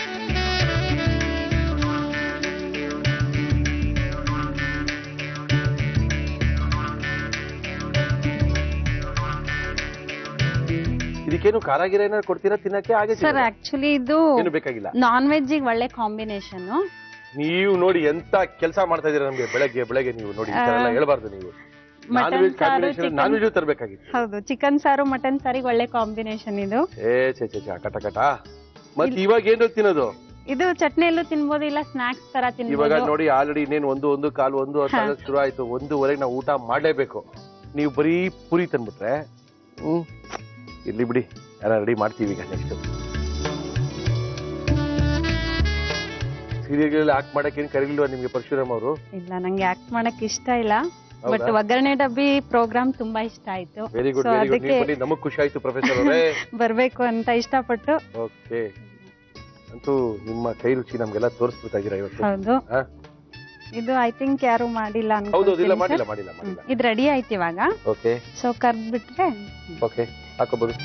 ಇದಕ್ಕೇನು ಖಾರ ಗಿರ ಏನಾದ್ರು ಕೊಡ್ತೀರಾ ತಿನ್ನಕ್ಕೆ ಹಾಗೆ ಸರ್ ತಿನ್ನೋದಾ? ಆಕ್ಚುಲಿ ಇದು ಏನು ಬೇಕಾಗಿಲ್ಲ ನಾನ್ ವೆಜ್ ಒಳ್ಳೆ ಕಾಂಬಿನೇಷನ್ ನೀವು ನೋಡಿ ಎಂತ ಕೆಲಸ ಮಾಡ್ತಾ ಇದೀರಾ ನಮ್ಗೆ ಬೆಳಗ್ಗೆ ಬೆಳಗ್ಗೆ ನೀವು ನೋಡಿ ಈ ತರ ಎಲ್ಲ ಆ, ಹೇಳ್ಬಾರ್ದು ನೀವು ನಾನ್ ಮಟನ್ ವೆಜ್ ಸಾರು ಕಾಂಬಿನೇಷನ್ ನಾನ್ ಚಿಕನ್ ವೆಜ್ ತರಬೇಕಾಗಿತ್ತು ಹೌದು ಚಿಕನ್ ಸಾರು ಮಟನ್ ಸಾರಿಗೆ ಒಳ್ಳೆ ಕಾಂಬಿನೇಷನ್ ಇದು ಏ ಛೆ ಛೆ ಛೆ, ಕಟ ಕಟ ಮತ್ ಇವಾಗ ಏನು ತಿನ್ನೋದು ಇದು ಚಟ್ನಿಯಲ್ಲೂ ತಿನ್ಬೋದು ಇಲ್ಲ ಸ್ನಾಕ್ಸ್ ತರ ಇವಾಗ ತಿನ್ಬೋದು ನೋಡಿ ಆಲ್ರೆಡಿ ಇನ್ನೇನು ಒಂದು ಒಂದು ಕಾಲು ಒಂದು ಹೊತ್ತು ಹಾ. ಆಗಕ್ ಶುರು ಆಯ್ತು ಒಂದೂವರೆಗೆ ನಾವು ಊಟ ಮಾಡ್ಲೇಬೇಕು ನೀವು ಬರೀ ಪುರಿ ತಂದ್ಬಿಟ್ರೆ ಹ್ಮ್ ಇರ್ಲಿ ಬಿಡಿ ಯಾರ ರೆಡಿ ಮಾಡ್ತೀವಿ ಈಗ ನೆಕ್ಸ್ಟ್ ಸೀರಿಯಲ್ ಆಕ್ಟ್ ಮಾಡಕ್ಕೆ ಏನ್ ಕರೀಲಿಲ್ವಾ ನಿಮ್ಗೆ ಪರಶುರಾಮ್ ಅವರು ಇಲ್ಲ ನಂಗೆ ಆಕ್ಟ್ ಮಾಡಕ್ ಇಷ್ಟ ಇಲ್ಲ ಬಟ್ ಹೌದಾ ಒಗ್ಗರಣೆ ಡಬ್ಬಿ ಪ್ರೋಗ್ರಾಮ್ ತುಂಬಾ ಇಷ್ಟ ಆಯ್ತು very good So, very good ಅದಕ್ಕೆ- ಬನ್ನಿ ನಮಗ್ ಖುಷಿ ಆಯ್ತು ಪ್ರೊಫೆಸರ್ ಅವರೇ ಬರ್ಬೇಕು ಅಂತ ಇಷ್ಟಪಟ್ಟು ಓಕೆ ಅಂತೂ ನಿಮ್ಮ ಕೈ ರುಚಿ ನಮ್ಗೆಲ್ಲ ತೋರಿಸ್ಬೇಕಾಗಿರ ಇವತ್ತು ಹೌದು ಹಾ? ಇದು ಐ ಥಿಂಕ್ ಯಾರು ಮಾಡಿಲ್ಲ ಹೌದು ಇಲ್ಲ ಅನ್ಕೊಂತೀನಿ ಮಾಡಿಲ್ಲ sir. ಮಾಡಿಲ್ಲ ಮಾಡಿಲ್ಲ ಹ್ಮ್. ಇದು ರೆಡಿ ಆಯ್ತು ಇವಾಗ ಓಕೆ ಸೊ ಕರ್ದ್ ಬಿಟ್ರೆ ಓಕೆ ಹಾಕೋಬಹುದು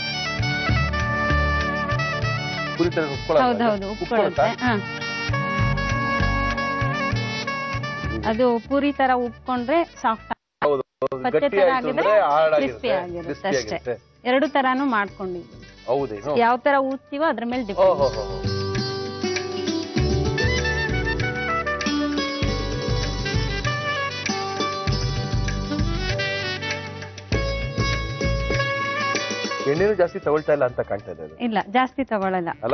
ಪುರಿ ತರ ಹೌದು ಹೌದು ಉಪ್ಕೊಳ್ಳುತ್ತೆ ಹಾ ಅದು ಪೂರಿ ತರ ಉಪ್ಕೊಂಡ್ರೆ ಸಾಫ್ಟ್ ಪಚ್ಚೆ ಗಟ್ಟಿ ತರ ಆಯ್ತು ಆಗಿದ್ರೆ ಅಂದ್ರೆ hard crispy ಆಗಿರುತ್ತೆ, ಆಗಿರುತ್ತೆ crispy ಅಷ್ಟೇ. ಆಗಿರುತ್ತೆ. ಎರಡು ತರಾನು ಮಾಡ್ಕೊಂಡಿದ್ವಿ ಹೌದೇನು ಯಾವ ತರ ಊದ್ತೀವೋ ಅದ್ರ ಮೇಲೆ ಓಹೋ ಡಿಪೆಂಡ್ ಎಣ್ಣೆನೂ ಜಾಸ್ತಿ ತಗೊಳ್ತಾ ಇಲ್ಲ ಅಂತ ಕಾಣ್ತಾ ಇದೆ ಅದು ಇಲ್ಲ ಜಾಸ್ತಿ ತಗೊಳಲ್ಲ ಅಲ್ಲ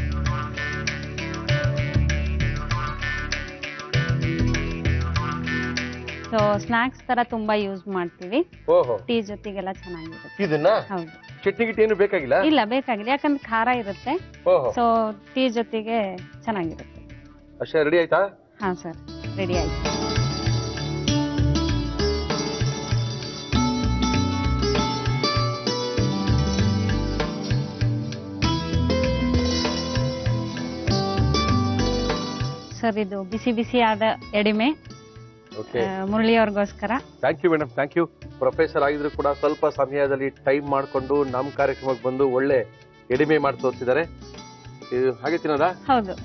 ಸೊ ಸ್ನಾಕ್ಸ್ ತರ ತುಂಬಾ ಯೂಸ್ ಮಾಡ್ತೀವಿ ಓಹೋ ಟೀ ಜೊತೆಗೆಲ್ಲ ಚೆನ್ನಾಗಿರುತ್ತೆ ಇದನ್ನ ಹೌದು ಚಟ್ನಿ ಗಿಟ್ಟಿ ಏನು ಬೇಕಾಗಿಲ್ಲ ಇಲ್ಲ ಬೇಕಾಗಿಲ್ಲ ಯಾಕಂದ್ರೆ ಖಾರ ಇರುತ್ತೆ ಓಹೋ ಸೊ ಟೀ ಜೊತೆಗೆ ಚೆನ್ನಾಗಿರುತ್ತೆ ಅಷ್ಟೇ ರೆಡಿ ಆಯ್ತಾ ಹಾ ಸರ್ ರೆಡಿ ಆಯ್ತು ಸರ್ ಇದು ಬಿಸಿ ಬಿಸಿ ಆದ ಎಡಿಮೆ ಓಕೆ ಆ, ಮುರಳಿಯವ್ರಿಗೋಸ್ಕರ thank you madam thank you professor ಆಗಿದ್ರು ಕೂಡ ಸ್ವಲ್ಪ ಸಮಯದಲ್ಲಿ ಟೈಮ್ ಮಾಡಿಕೊಂಡು ನಮ್ಮ ಕಾರ್ಯಕ್ರಮಕ್ಕೆ ಬಂದು ಒಳ್ಳೆ ಎಡಿಮೆ ಮಾಡಿ ತೋರಿಸಿದ್ದಾರೆ ಇದು ಹಾಗೆ ತಿನ್ನೋದಾ ಹೌದು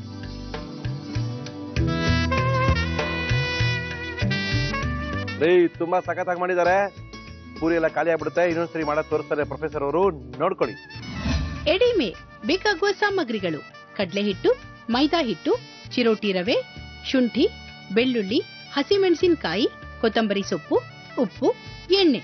ರೀ ತುಂಬಾ ಸಖತ್ತಾಗಿ ಮಾಡಿದ್ದಾರೆ ಪೂರಿ ಎಲ್ಲ ಖಾಲಿ ಆಗ್ಬಿಡುತ್ತೆ ಇನ್ನೊಂದ್ಸರಿ ಮಾಡೋದು ತೋರಿಸ್ತಾರೆ ಪ್ರೊಫೆಸರ್ ಅವರು ನೋಡ್ಕೊಳ್ಳಿ ಎಡಿಮೆ ಬೇಕಾಗುವ ಸಾಮಗ್ರಿಗಳು ಕಡಲೆ ಹಿಟ್ಟು ಮೈದಾ ಹಿಟ್ಟು ಚಿರೋಟಿ ರವೆ ಶುಂಠಿ ಬೆಳ್ಳುಳ್ಳಿ ಹಸಿಮೆಣಸಿನಕಾಯಿ ಕೊತ್ತಂಬರಿ ಸೊಪ್ಪು ಉಪ್ಪು ಎಣ್ಣೆ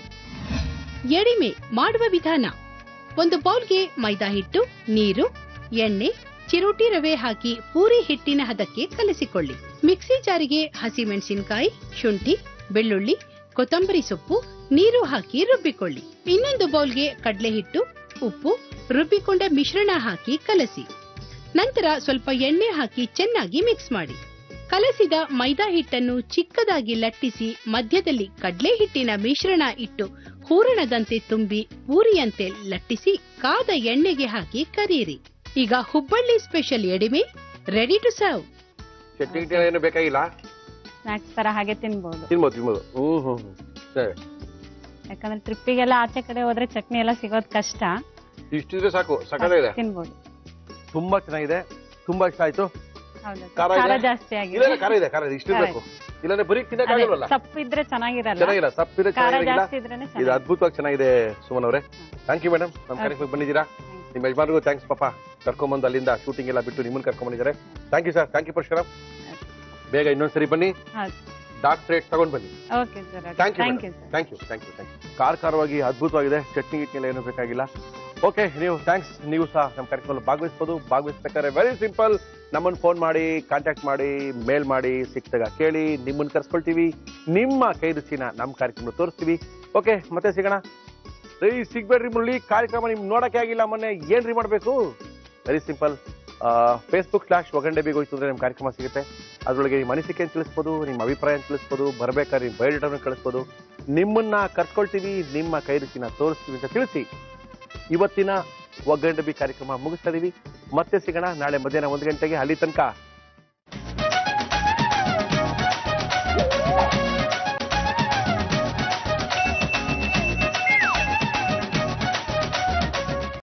ಎಡಿಮೆ ಮಾಡುವ ವಿಧಾನ ಒಂದು ಬೌಲ್ಗೆ ಮೈದಾ ಹಿಟ್ಟು ನೀರು ಎಣ್ಣೆ ಚಿರೋಟಿ ರವೆ ಹಾಕಿ ಪೂರಿ ಹಿಟ್ಟಿನ ಹದಕ್ಕೆ ಕಲಸಿಕೊಳ್ಳಿ ಮಿಕ್ಸಿ ಜಾರಿಗೆ ಹಸಿಮೆಣಸಿನಕಾಯಿ ಶುಂಠಿ ಬೆಳ್ಳುಳ್ಳಿ ಕೊತ್ತಂಬರಿ ಸೊಪ್ಪು ನೀರು ಹಾಕಿ ರುಬ್ಬಿಕೊಳ್ಳಿ ಇನ್ನೊಂದು ಬೌಲ್ಗೆ ಕಡಲೆ ಹಿಟ್ಟು ಉಪ್ಪು ರುಬ್ಬಿಕೊಂಡ ಮಿಶ್ರಣ ಹಾಕಿ ಕಲಸಿ ನಂತರ ಸ್ವಲ್ಪ ಎಣ್ಣೆ ಹಾಕಿ ಚೆನ್ನಾಗಿ ಮಿಕ್ಸ್ ಮಾಡಿ ಕಲಸಿದ ಮೈದಾ ಹಿಟ್ಟನ್ನು ಚಿಕ್ಕದಾಗಿ ಲಟ್ಟಿಸಿ ಮಧ್ಯದಲ್ಲಿ ಕಡಲೆ ಹಿಟ್ಟಿನ ಮಿಶ್ರಣ ಇಟ್ಟು ಹೂರಣದಂತೆ ತುಂಬಿ ಪೂರಿಯಂತೆ ಲಟ್ಟಿಸಿ ಕಾದ ಎಣ್ಣೆಗೆ ಹಾಕಿ ಕರಿಯಿರಿ ಈಗ ಹುಬ್ಬಳ್ಳಿ ಸ್ಪೆಷಲ್ ಎಡಿಮೆ ರೆಡಿ ಟು ಸರ್ವ್ ಚಟ್ನಿ ಗಿಟ್ಟಿ ಏನು ಬೇಕಾಗಿಲ್ಲ ಸ್ನಾಕ್ಸ್ ತರ ಹಾಗೆ ತಿನ್ಬಹುದು ತಿನ್ಬೋದು ತಿನ್ಬೋದು ಹ್ಮ್ ಹ್ಮ್ ಹ್ಮ್. ಸರಿ ಯಾಕಂದ್ರೆ ಟ್ರಿಪ್ಪಿಗೆಲ್ಲ ಆಚೆ ಕಡೆ ಹೋದ್ರೆ ಚಟ್ನಿ ಎಲ್ಲ ಸಿಗೋದ್ ಕಷ್ಟ ಇಷ್ಟಿದ್ರೆ ಸಾಕು ಸಖತ್ತಾಗಿದೆ ತಿನ್ಬೋದು ತುಂಬಾ ಚೆನ್ನಾಗಿದೆ ತುಂಬಾ ಇಷ್ಟ ಆಯ್ತು ಹೌದು ಖಾರ ಇದೆ? ಖಾರ ಜಾಸ್ತಿ ಇಲ್ಲ ಆಗಿದೆ ಖಾರ ಇದೆ ಖಾರ ಇದೆ ಇಷ್ಟಿರ್ಬೇಕು ಇಲ್ಲಾಂದ್ರೆ ಬರೀ ಅದೇ, ತಿನ್ನಕ್ಕಾಗಲ್ವಲ್ಲ ಸೊಪ್ಪು ಇದ್ರೆ ಚೆನ್ನಾಗಿರಲ್ಲ ಚೆನ್ನಾಗಿಲ್ಲ ಸಪ್ಪಿದ್ರೆ ಖಾರ ಚೆನ್ನಾಗಿಲ್ಲ ಜಾಸ್ತಿ ಇದ್ರೇನೆ ಇದು ಚೆನ್ನಾಗಿ ಅದ್ಭುತವಾಗಿ ಚೆನ್ನಾಗಿದೆ ಸುಮನ್ ಅವರೇ ಥ್ಯಾಂಕ್ ಯು ಮೇಡಮ್ ನಮ್ಮ ಕಾರ್ಯಕ್ರಮಕ್ಕೆ ಬಂದಿದ್ದೀರಾ ನಿಮ್ಮ ಯಜಮಾನ್ರಿಗೂ ಥ್ಯಾಂಕ್ಸ್ ಪಾಪ ಕರ್ಕೊಂಬಂದು ಅಲ್ಲಿಂದ ಶೂಟಿಂಗ್ ಎಲ್ಲ ಬಿಟ್ಟು ನಿಮ್ಮನ್ನ ಕರ್ಕೊಂಬಂದಿದ್ದಾರೆ thank you sir thank you Parashuram ಬೇಗ ಇನ್ನೊಂದ್ಸರಿ ಬನ್ನಿ ಹೌದು ಡಾರ್ಕ್ ರೇಟ್ ತಗೊಂಡ್ ಬನ್ನಿ okay sir thank you thank you sir thank you thank you thank you ಖಾರ ಖಾರವಾಗಿ ಅದ್ಭುತವಾಗಿದೆ ಚಟ್ನಿ ಗಿಟ್ನಿ ಎಲ್ಲ ಏನೂ ಬೇಕಾಗಿಲ್ಲ ಓಕೆ ನೀವು ಥ್ಯಾಂಕ್ಸ್ ನೀವು ಸಹ ನಮ್ಮ ಕಾರ್ಯಕ್ರಮದಲ್ಲಿ ಭಾಗವಹಿಸ್ಬೋದು ಭಾಗವಹಿಸ್ಬೇಕಾದ್ರೆ ವೆರಿ ಸಿಂಪಲ್ ನಮ್ಮನ್ನು ಫೋನ್ ಮಾಡಿ ಕಾಂಟ್ಯಾಕ್ಟ್ ಮಾಡಿ ಮೇಲ್ ಮಾಡಿ ಸಿಕ್ತಾಗ ಕೇಳಿ ನಿಮ್ಮನ್ನು ಕರ್ಸ್ಕೊಳ್ತೀವಿ ನಿಮ್ಮ ಕೈ ರುಚಿನ ನಮ್ಮ ಕಾರ್ಯಕ್ರಮ ತೋರಿಸ್ತೀವಿ ಓಕೆ ಮತ್ತೆ ಸಿಗೋಣ ರೀ ಸಿಗ್ಬೇಡ್ರಿ ಮುರಳಿ ಕಾರ್ಯಕ್ರಮ ನಿಮ್ಗೆ ನೋಡಕ್ಕೆ ಆಗಿಲ್ಲ ಮೊನ್ನೆ ಏನ್ರಿ ಮಾಡಬೇಕು ವೆರಿ ಸಿಂಪಲ್ ಫೇಸ್ಬುಕ್ ಸ್ಲಾಶ್ ಒಗಂಡೆ ಬಿಗ್ ಹೋಯ್ತು ಅಂದ್ರೆ ನಿಮ್ಮ ಕಾರ್ಯಕ್ರಮ ಸಿಗುತ್ತೆ ಅದರೊಳಗೆ ನಿಮ್ಮ ಅನಿಸಿಕೆಯನ್ನು ತಿಳಿಸ್ಬೋದು ನಿಮ್ಮ ಅಭಿಪ್ರಾಯ ತಿಳಿಸ್ಬೋದು ಬರ್ಬೇಕಾದ್ರೆ ನಿಮ್ಮ ಬಯೋಡೇಟಾವನ್ನು ಕಳಿಸ್ಬೋದು ನಿಮ್ಮನ್ನ ಕರ್ಸ್ಕೊಳ್ತೀವಿ ನಿಮ್ಮ ಕೈ ರುಚಿನ ತೋರಿಸ್ತೀವಿ ಅಂತ ತಿಳಿಸಿ ಇವತ್ತಿನ ಒಗ್ಗಂಡೆ ಬಿ ಕಾರ್ಯಕ್ರಮ ಮುಗಿಸ್ತಾ ಇದೀವಿ ಮತ್ತೆ ಸಿಗೋಣ ನಾಳೆ ಮಧ್ಯಾಹ್ನ ಒಂದು ಗಂಟೆಗೆ ಅಲ್ಲಿ ತನಕ